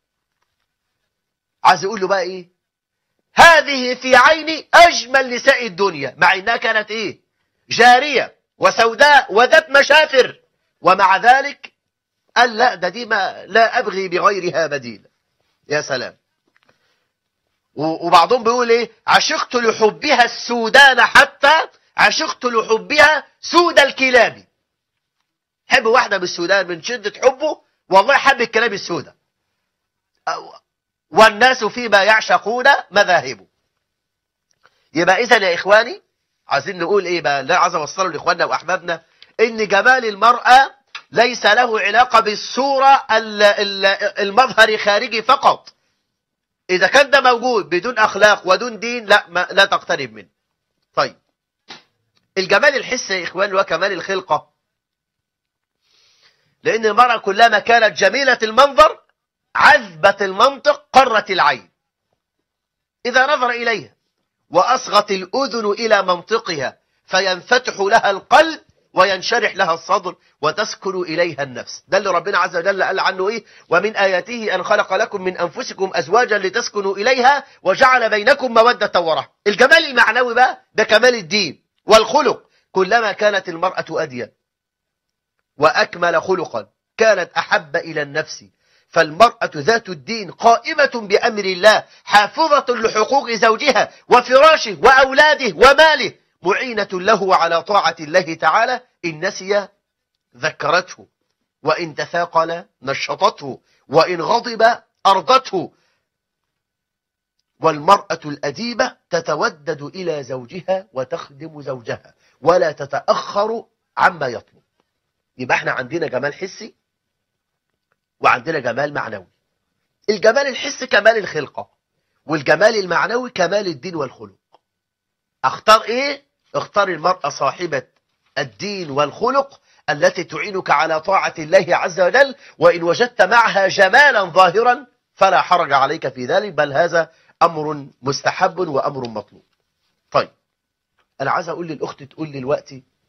عايز يقول له بقى ايه هذه في عيني اجمل نساء الدنيا مع انها كانت ايه جارية وسوداء وذات مشافر ومع ذلك قال لا ده دي ما لا ابغي بغيرها بديل يا سلام وبعضهم بيقول ايه عشقت لحبها السودان حتى عشقت لحبها سود الكلاب حب واحدة بالسودان من شدة حبه والله حب الكلاب السوداء والناس فيما يعشقون مذاهب يبقى اذا يا اخواني عايزين نقول ايه بقى لا عايز اوصله لاخواننا واحبابنا ان جمال المرأة ليس له علاقة بالصورة المظهر خارجي فقط إذا كان ده موجود بدون أخلاق ودون دين لا ما لا تقترب منه طيب الجمال الحسي يا إخوان هو كمال الخلقة لأن المرأة كلما كانت جميلة المنظر عذبة المنطق قرت العين إذا نظر إليها وأصغت الأذن إلى منطقها فينفتح لها القلب وينشرح لها الصدر وتسكن إليها النفس ده اللي ربنا عز وجل قال عنه إيه ومن آياته أن خلق لكم من أنفسكم أزواجا لتسكنوا إليها وجعل بينكم مودة ورحمة الجمال المعنوي بقى ده كمال الدين والخلق كلما كانت المرأة أدين وأكمل خلقا كانت أحب إلى النفس فالمرأة ذات الدين قائمة بأمر الله حافظة لحقوق زوجها وفراشه وأولاده وماله معينة له على طاعة الله تعالى إن نسي ذكرته وإن تثاقل نشطته وإن غضب أرضته والمرأة الأديبة تتودد إلى زوجها وتخدم زوجها ولا تتأخر عما يطلب يبقى احنا عندنا جمال حسي وعندنا جمال معنوي الجمال الحسي كمال الخلقة والجمال المعنوي كمال الدين والخلق اختار ايه اختار المرأة صاحبة الدين والخلق التي تعينك على طاعة الله عز وجل وإن وجدت معها جمالا ظاهرا فلا حرج عليك في ذلك بل هذا أمر مستحب وأمر مطلوب طيب أنا عايز أقول للأخت تقول لي الوقت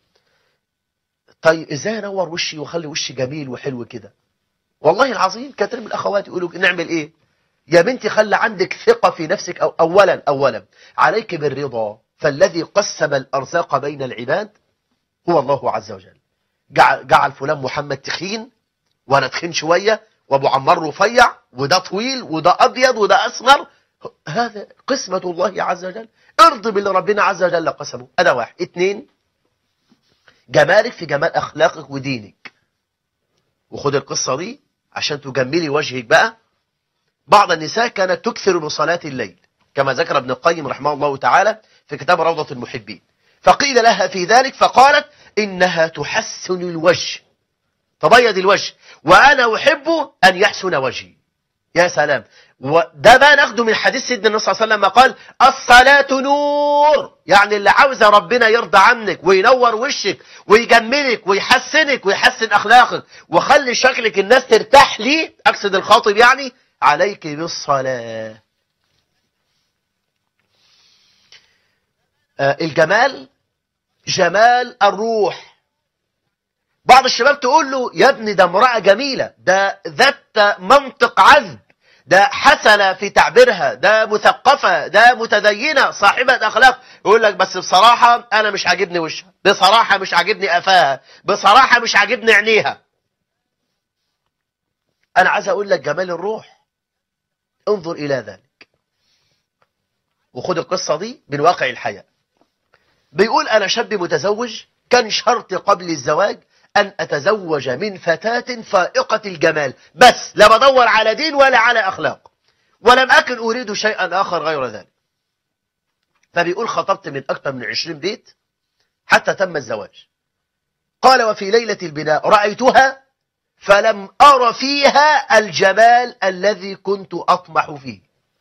طيب إزاي أنور وشي وخلي وشي جميل وحلو كده والله العظيم كثير من الأخوات يقولوا نعمل إيه يا بنتي خلي عندك ثقة في نفسك أو أولا أولا عليك بالرضا فالذي قسم الأرزاق بين العباد هو الله عز وجل جعل, جعل فلان محمد تخين وانا تخين شوية وابو عمار رفيع وده طويل وده أبيض وده أسمر هذا قسمة الله عز وجل ارضي باللي ربنا عز وجل قسمه هذا واحد اثنين جمالك في جمال أخلاقك ودينك وخد القصة دي عشان تجملي وجهك بقى بعض النساء كانت تكثر من صلاة الليل كما ذكر ابن القيم رحمه الله تعالى في كتاب روضة المحبين فقيل لها في ذلك فقالت إنها تحسن الوجه تبيض الوجه وأنا أحب أن يحسن وجهي يا سلام وده بقى ناخده من حديث سيدنا النبي صلى الله عليه وسلم قال الصلاة نور يعني اللي عاوزة ربنا يرضى عنك وينور وشك ويجملك ويحسنك ويحسن أخلاقك وخلي شكلك الناس ترتاح ليه أقصد الخاطب يعني عليك بالصلاة آه الجمال جمال الروح بعض الشباب تقول له يا ابني ده امرأة جميلة ده ذات منطق عذب ده حسنة في تعبيرها ده مثقفة ده متدينة صاحبة أخلاق يقول لك بس بصراحة أنا مش عاجبني وشها بصراحة مش عاجبني قفاها بصراحة مش عاجبني عينيها أنا عايز أقول لك جمال الروح انظر إلى ذلك وخد القصة دي من واقع الحياة بيقول أنا شاب متزوج كان شرط قبل الزواج أن أتزوج من فتاة فائقة الجمال بس لا بدور على دين ولا على أخلاق ولم أكن أريد شيئا آخر غير ذلك فبيقول خطبت من أكثر من عشرين بيت حتى تم الزواج قال وفي ليلة البناء رأيتها فلم أر فيها الجمال الذي كنت أطمح فيه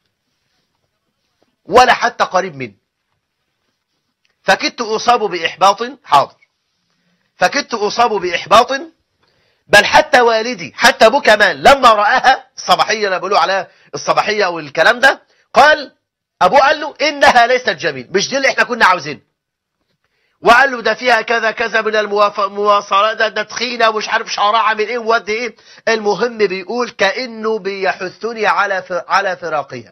ولا حتى قريب منه فكدت أصاب بإحباط حاضر فكدت أصاب بإحباط بل حتى والدي حتى أبوه كمان لما رآها الصباحية أنا بقوله عليها الصباحية والكلام ده قال أبوه قال له إنها ليست جميل مش دي اللي إحنا كنا عاوزين وقال له ده فيها كذا كذا من المواصلات ده, ده تخينة ومش عارف شعرها عامل إيه وود إيه المهم بيقول كأنه بيحثني على على فراقها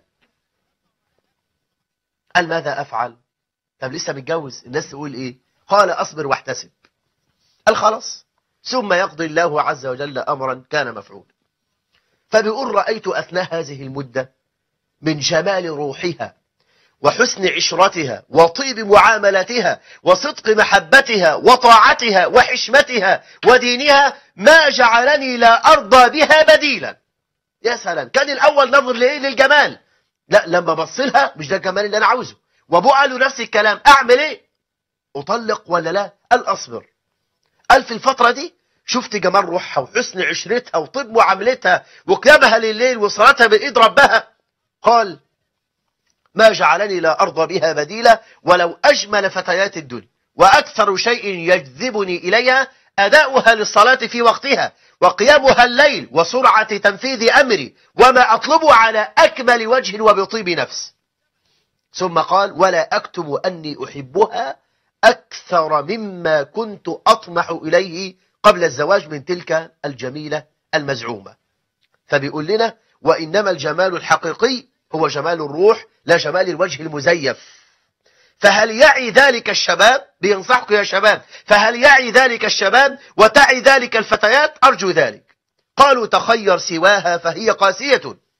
قال ماذا أفعل طب لسه متجوز الناس تقول إيه قال أصبر واحتسب قال خلاص ثم يقضي الله عز وجل أمرا كان مفعولا فبيقول رأيت أثناء هذه المدة من جمال روحها وحسن عشرتها وطيب معاملتها وصدق محبتها وطاعتها وحشمتها ودينها ما جعلني لا أرضى بها بديلا يا سلام كان الأول نظر لإيه للجمال لا لما بص لها مش ده الجمال اللي أنا عاوزه وابوه قال له نفس الكلام أعمل إيه أطلق ولا لا قال أصبر قال في الفترة دي شفت جمال روحها وحسن عشرتها وطيب معاملتها وقيامها لليل وصلاتها بإيد ربها قال ما جعلني لا أرضى بها بديلا ولو أجمل فتيات الدنيا وأكثر شيء يجذبني إليها أداؤها للصلاة في وقتها وقيامها الليل وسرعة تنفيذ أمري وما أطلبه على أكمل وجه وبطيب نفس ثم قال ولا أكتم أني أحبها أكثر مما كنت أطمح إليه قبل الزواج من تلك الجميلة المزعومة فبيقول لنا وإنما الجمال الحقيقي هو جمال الروح لا جمال الوجه المزيف فهل يعي ذلك الشباب بينصحك يا شباب فهل يعي ذلك الشباب وتعي ذلك الفتيات أرجو ذلك قالوا تخير سواها فهي قاسية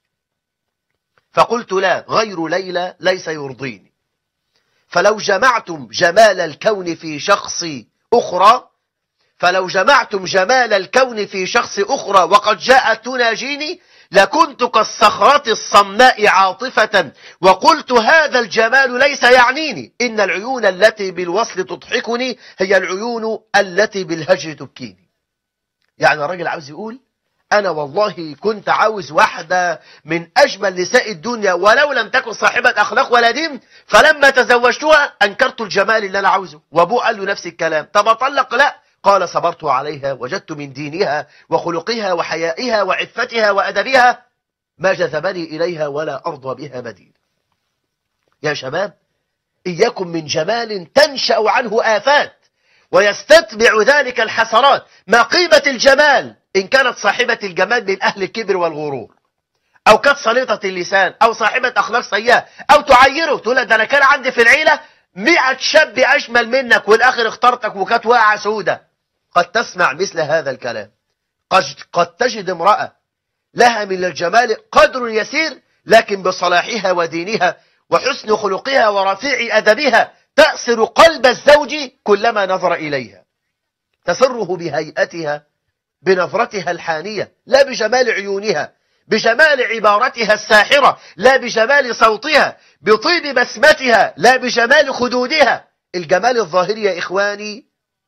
فقلت لا غير ليلى ليس يرضيني فلو جمعتم جمال الكون في شخص أخرى فلو جمعتم جمال الكون في شخص أخرى وقد جاءت تناجيني لكنت كالصخرة الصماء عاطفة وقلت هذا الجمال ليس يعنيني إن العيون التي بالوصل تضحكني هي العيون التي بالهجر تبكيني يعني الراجل عاوز يقول أنا والله كنت عاوز واحدة من أجمل نساء الدنيا ولو لم تكن صاحبة أخلاق ولا دين فلما تزوجتها أنكرت الجمال اللي أنا عاوزه وأبوه قال له نفس الكلام طب أطلق لا قال صبرت عليها وجدت من دينها وخلقها وحيائها وعفتها وأدبها ما جذبني إليها ولا أرضى بها بديل يا شباب إياكم من جمال تنشأ عنه آفات ويستتبع ذلك الحسرات ما قيمة الجمال إن كانت صاحبة الجمال من أهل الكبر والغرور أو كانت صليطة اللسان أو صاحبة أخلاق سيئة أو تعيره تقول ده أنا كان عندي في العيلة مئة شاب أجمل منك والآخر اخترتك وكانت واقعة سودة قد تسمع مثل هذا الكلام قد, قد تجد امرأة لها من الجمال قدر يسير لكن بصلاحها ودينها وحسن خلقها ورفيع أدبها تأسر قلب الزوج كلما نظر إليها تسره بهيئتها بنظرتها الحانية لا بجمال عيونها بجمال عبارتها الساحرة لا بجمال صوتها بطيب بسمتها لا بجمال خدودها الجمال الظاهري يا إخواني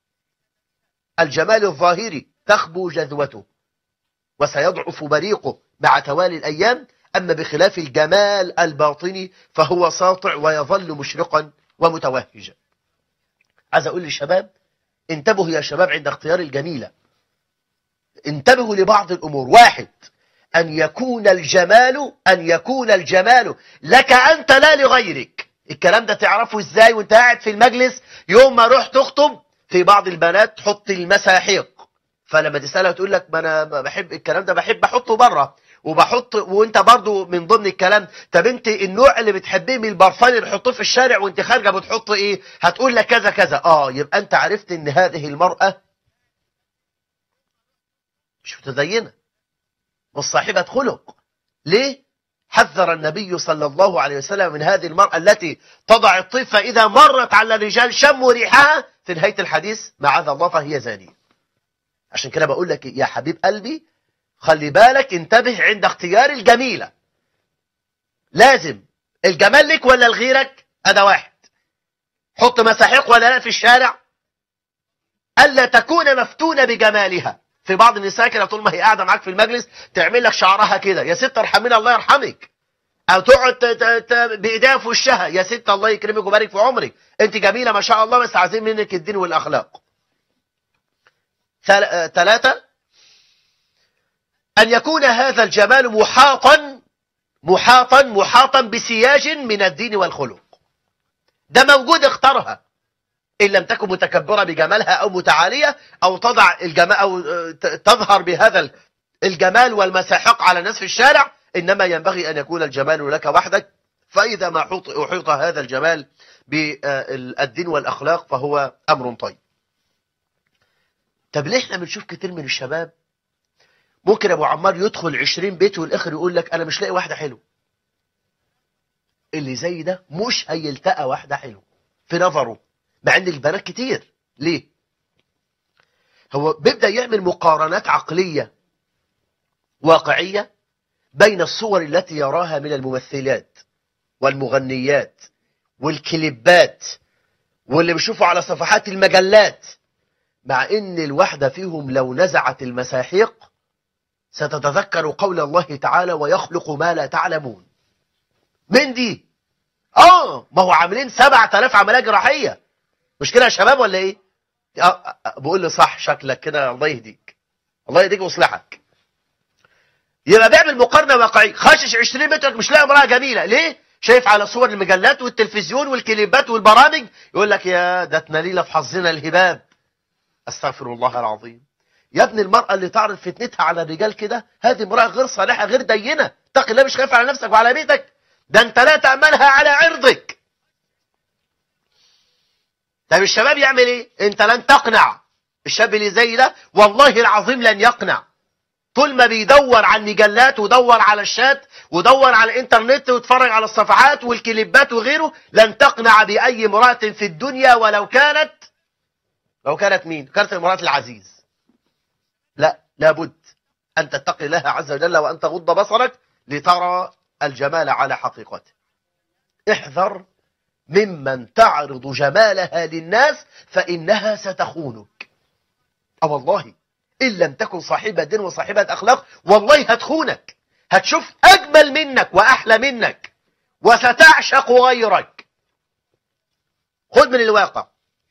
الجمال الظاهري تخبو جذوته وسيضعف بريقه مع توالي الأيام أما بخلاف الجمال الباطني فهو ساطع ويظل مشرقا ومتوهجا عايز أقول للشباب انتبهوا يا شباب عند اختيار الجميلة انتبهوا لبعض الأمور واحد أن يكون الجمال أن يكون الجمال لك أنت لا لغيرك الكلام ده تعرفه ازاي وانت قاعد في المجلس يوم ما رحت تخطب في بعض البنات تحط المساحيق فلما تسألها تقول لك ما انا بحب الكلام ده بحب احطه بره وبحط وانت برضو من ضمن الكلام طب انت النوع اللي بتحبيه من البرفان اللي تحطه في الشارع وانت خارجه بتحط ايه هتقول لك كذا كذا اه يبقى انت عرفت ان هذه المرأة مش متدينة والصاحبة خلق ليه حذر النبي صلى الله عليه وسلم من هذه المرأة التي تضع الطيب فإذا مرت على الرجال شموا ريحها في نهاية الحديث معاذ الله فهي زانية عشان كده بقول لك يا حبيب قلبي خلي بالك انتبه عند اختيار الجميلة لازم الجمال لك ولا لغيرك هذا واحد حط مساحيق ولا لا في الشارع ألا تكون مفتونة بجمالها في بعض النساء كده طول ما هي قاعدة معاك في المجلس تعمل لك شعرها كده يا ست ارحمينا الله يرحمك أو تقعد ت- ت- ت- بإيديها في وشها يا ست الله يكرمك ويبارك في عمرك أنت جميلة ما شاء الله بس عايزين منك الدين والأخلاق ثلاثة أن يكون هذا الجمال محاطا محاطا محاطا بسياج من الدين والخلق ده موجود اختارها إن لم تكن متكبرة بجمالها أو متعالية أو تضع الجمال أو آه، ت- تظهر بهذا ال- الجمال والمساحق على الناس في الشارع إنما ينبغي أن يكون الجمال لك وحدك فإذا ما حط- أحيط هذا الجمال بالدين والأخلاق فهو أمر طيب طب ليه احنا بنشوف كتير من الشباب ممكن ابو عمار يدخل 20 بيت والاخر يقول لك انا مش لاقي واحده حلوه اللي زي ده مش هيلتقى واحده حلوه في نظره مع ان البنات كتير ليه هو بيبدا يعمل مقارنات عقليه واقعيه بين الصور التي يراها من الممثلات والمغنيات والكليبات واللي بيشوفوا على صفحات المجلات مع ان الواحده فيهم لو نزعت المساحيق ستتذكر قول الله تعالى ويخلق ما لا تعلمون من دي اه ما هو عاملين 7000 عمليه جراحيه مش كده يا شباب ولا ايه آه، آه، بقول لي صح شكلك كده الله يهديك الله يهديك ويصلحك يبقى بيعمل مقارنه واقعيه خشش 20 متر مش لاقي امراه جميله ليه شايف على صور المجلات والتلفزيون والكليبات والبرامج يقول لك يا ده تناليله في حظنا الهباب استغفر الله العظيم يا ابن المرأة اللي تعرض فتنتها على الرجال كده هذه امرأة غير صالحة غير دينة اتق الله مش خايف على نفسك وعلى بيتك ده انت لا تأمنها على عرضك طب الشباب يعمل ايه انت لن تقنع الشاب اللي زي ده والله العظيم لن يقنع طول ما بيدور على المجلات ودور على الشات ودور على الانترنت ويتفرج على الصفحات والكليبات وغيره لن تقنع بأي امرأة في الدنيا ولو كانت لو كانت مين كانت امرأة العزيز لا لابد أن تتقي الله عز وجل وأن تغض بصرك لترى الجمال على حقيقته احذر ممن تعرض جمالها للناس فإنها ستخونك أو والله إن لم تكن صاحبة دين وصاحبة أخلاق والله هتخونك هتشوف أجمل منك وأحلى منك وستعشق غيرك خذ من الواقع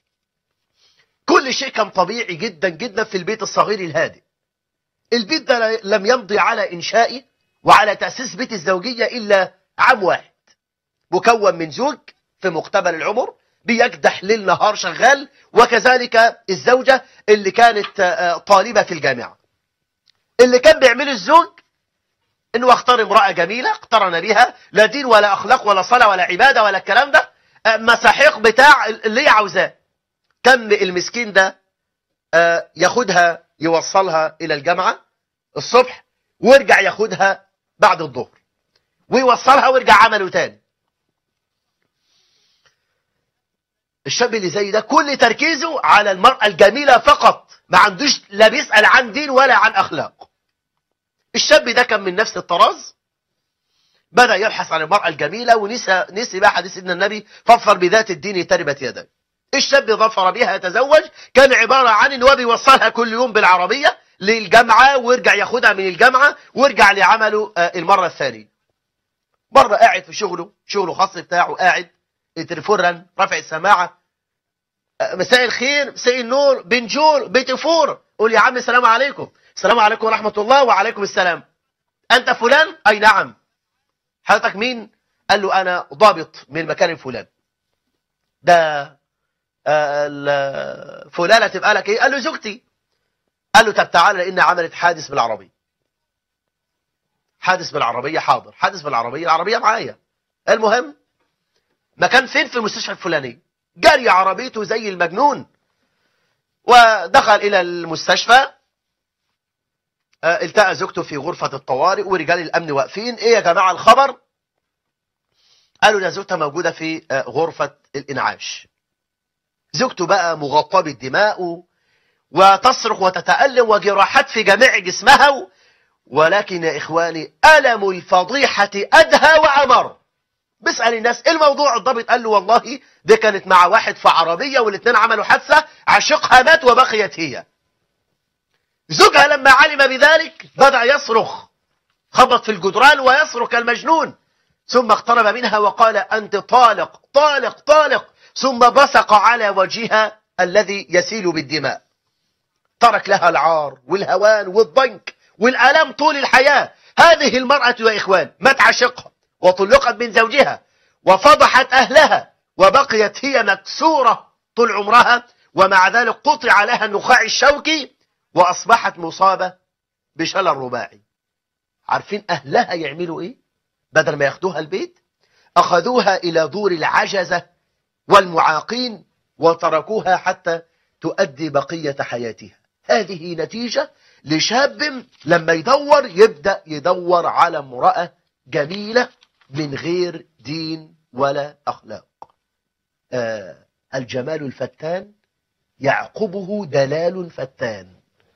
كل شيء كان طبيعي جدا جدا في البيت الصغير الهادئ البيت ده لم يمضي على إنشائه وعلى تأسيس بيت الزوجية إلا عام واحد مكون من زوج في مقتبل العمر بيكدح ليل نهار شغال وكذلك الزوجة اللي كانت آه، طالبة في الجامعة اللي كان بيعمله الزوج انه اختار امرأة جميلة اقترن بها لا دين ولا اخلاق ولا صلاة ولا عبادة ولا الكلام ده آه، مساحيق بتاع اللي هي عاوزاه كم المسكين ده آه، ياخدها يوصلها الى الجامعة الصبح ويرجع ياخدها بعد الظهر ويوصلها ويرجع عمله تاني الشاب اللي زي ده كل تركيزه على المرأة الجميلة فقط ما عندوش لا بيسأل عن دين ولا عن أخلاق الشاب ده كان من نفس الطراز بدأ يبحث عن المرأة الجميلة ونسى نسي بقى حديث سيدنا النبي فاظفر بذات الدين تربت يدك الشاب ظفر بها يتزوج كان عبارة عن ان هو بيوصلها كل يوم بالعربية للجامعة ويرجع ياخدها من الجامعة ويرجع لعمله آه، المرة الثانية مرة قاعد في شغله شغله خاص بتاعه قاعد التليفون رن رفع السماعة آه، مساء الخير مساء النور بنجور بيتفور قول يا عم السلام عليكم السلام عليكم ورحمة الله وعليكم السلام أنت فلان أي نعم حضرتك مين قال له أنا ضابط من المكان الفلاني ده آه، ال- فلانة تبقى لك إيه قال له زوجتي قال له طب تعالى لأن عملت حادث بالعربية حادث بالعربية حاضر حادث بالعربية العربية معايا المهم مكان فين في المستشفى الفلاني جري عربيته زي المجنون ودخل إلى المستشفى آه، التقى زوجته في غرفة الطوارئ ورجال الأمن واقفين إيه يا جماعة الخبر قالوا ده زوجته موجودة في آه، غرفة الإنعاش زوجته بقى مغطاة بالدماء و- وتصرخ وتتألم وجراحات في جميع جسمها و- ولكن يا إخواني ألم الفضيحة أدهى وأمر بيسأل الناس ايه الموضوع الضابط قال له والله دي كانت مع واحد في عربية والاثنين عملوا حادثة عشقها مات وبقيت هي زوجها لما علم بذلك بدأ يصرخ خبط في الجدران ويصرخ كالمجنون ثم اقترب منها وقال أنت طالق طالق طالق ثم بصق على وجهها الذي يسيل بالدماء ترك لها العار والهوان والضنك والآلام طول الحياة هذه المرأة يا إخوان مات عشقها وطلقت من زوجها وفضحت أهلها وبقيت هي مكسورة طول عمرها ومع ذلك قطع لها النخاع الشوكي وأصبحت مصابة بشلل رباعي عارفين أهلها يعملوا إيه بدل ما ياخدوها البيت أخذوها إلى دور العجزة والمعاقين وتركوها حتى تؤدي بقية حياتها هذه نتيجة لشاب لما يدور يبدأ يدور على امرأة جميلة من غير دين ولا أخلاق آه الجمال الفتان يعقبه دلال فتان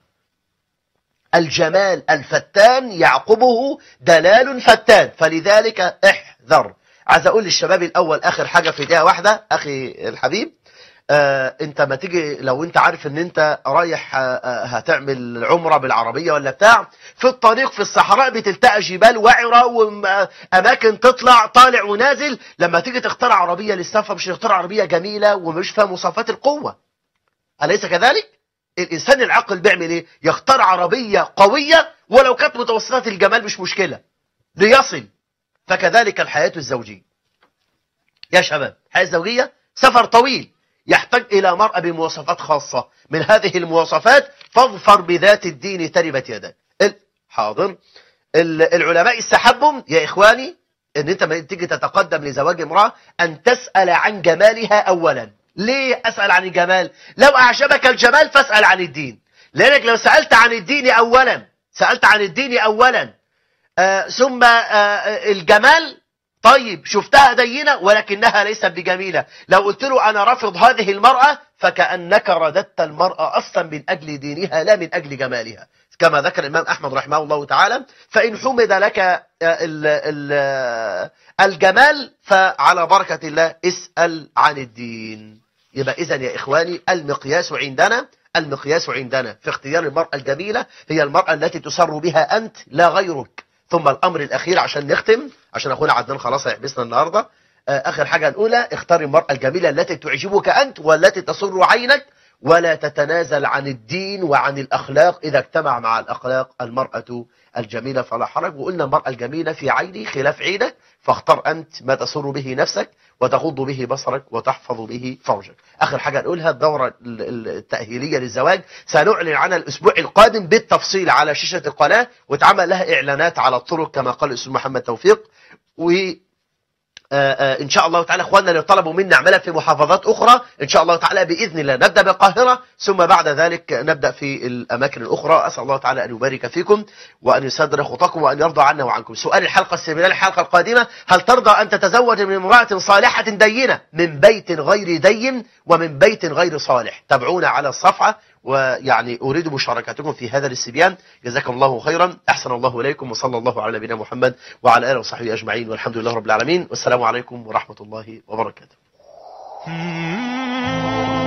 الجمال الفتان يعقبه دلال فتان فلذلك احذر عايز اقول للشباب الاول اخر حاجة في دقيقة واحدة اخي الحبيب آه انت ما تيجي لو انت عارف ان انت رايح آه هتعمل عمرة بالعربية ولا بتاع في الطريق في الصحراء بتلتقى جبال وعرة واماكن تطلع طالع ونازل لما تيجي تختار عربية للسفر مش تختار عربية جميلة ومش فيها مواصفات القوة أليس كذلك؟ الإنسان العاقل بيعمل إيه؟ يختار عربية قوية ولو كانت متوسطات الجمال مش مشكلة ليصل فكذلك الحياة الزوجية يا شباب الحياة الزوجية سفر طويل يحتاج إلى مرأة بمواصفات خاصة من هذه المواصفات فاظفر بذات الدين تربت يدك حاضر العلماء استحبوا يا إخواني أن أنت ما تيجي تتقدم لزواج امرأة أن تسأل عن جمالها أولا ليه أسأل عن الجمال لو أعجبك الجمال فاسأل عن الدين لأنك لو سألت عن الدين أولا سألت عن الدين أولا آه ثم آه الجمال طيب شفتها دينة ولكنها ليست بجميلة لو قلت له أنا رافض هذه المرأة فكأنك رددت المرأة أصلا من أجل دينها لا من أجل جمالها كما ذكر الإمام أحمد رحمه الله تعالى فإن حمد لك ال ال الجمال فعلى بركة الله اسأل عن الدين يبقى إذا يا إخواني المقياس عندنا المقياس عندنا في اختيار المرأة الجميلة هي المرأة التي تسر بها أنت لا غيرك ثم الأمر الأخير عشان نختم عشان أخونا عدنان خلاص هيحبسنا النهاردة آخر حاجة نقولها اختار المرأة الجميلة التي تعجبك أنت والتي تسر عينك ولا تتنازل عن الدين وعن الأخلاق إذا اجتمع مع الأخلاق المرأة الجميلة فلا حرج وقلنا المرأة الجميلة في عيني خلاف عينك فاختار أنت ما تسر به نفسك وتغض به بصرك وتحفظ به فرجك آخر حاجة نقولها الدورة التأهيلية للزواج سنعلن عنها الأسبوع القادم بالتفصيل على شاشة القناة وتعمل لها إعلانات على الطرق كما قال الأستاذ محمد توفيق و آآ آآ إن شاء الله تعالى أخواننا اللي طلبوا منا نعملها في محافظات أخرى إن شاء الله تعالى بإذن الله نبدأ بالقاهرة ثم بعد ذلك نبدأ في الأماكن الأخرى أسأل الله تعالى أن يبارك فيكم وأن يسدر خطاكم وأن يرضى عنا وعنكم سؤال الحلقة السيمينال الحلقة القادمة هل ترضى أن تتزوج من امرأة صالحة دينة من بيت غير دين ومن بيت غير صالح تابعونا على الصفحة ويعني أريد مشاركتكم في هذا الاستبيان جزاكم الله خيرا أحسن الله إليكم وصلى الله على نبينا محمد وعلى آله وصحبه أجمعين والحمد لله رب العالمين والسلام عليكم ورحمة الله وبركاته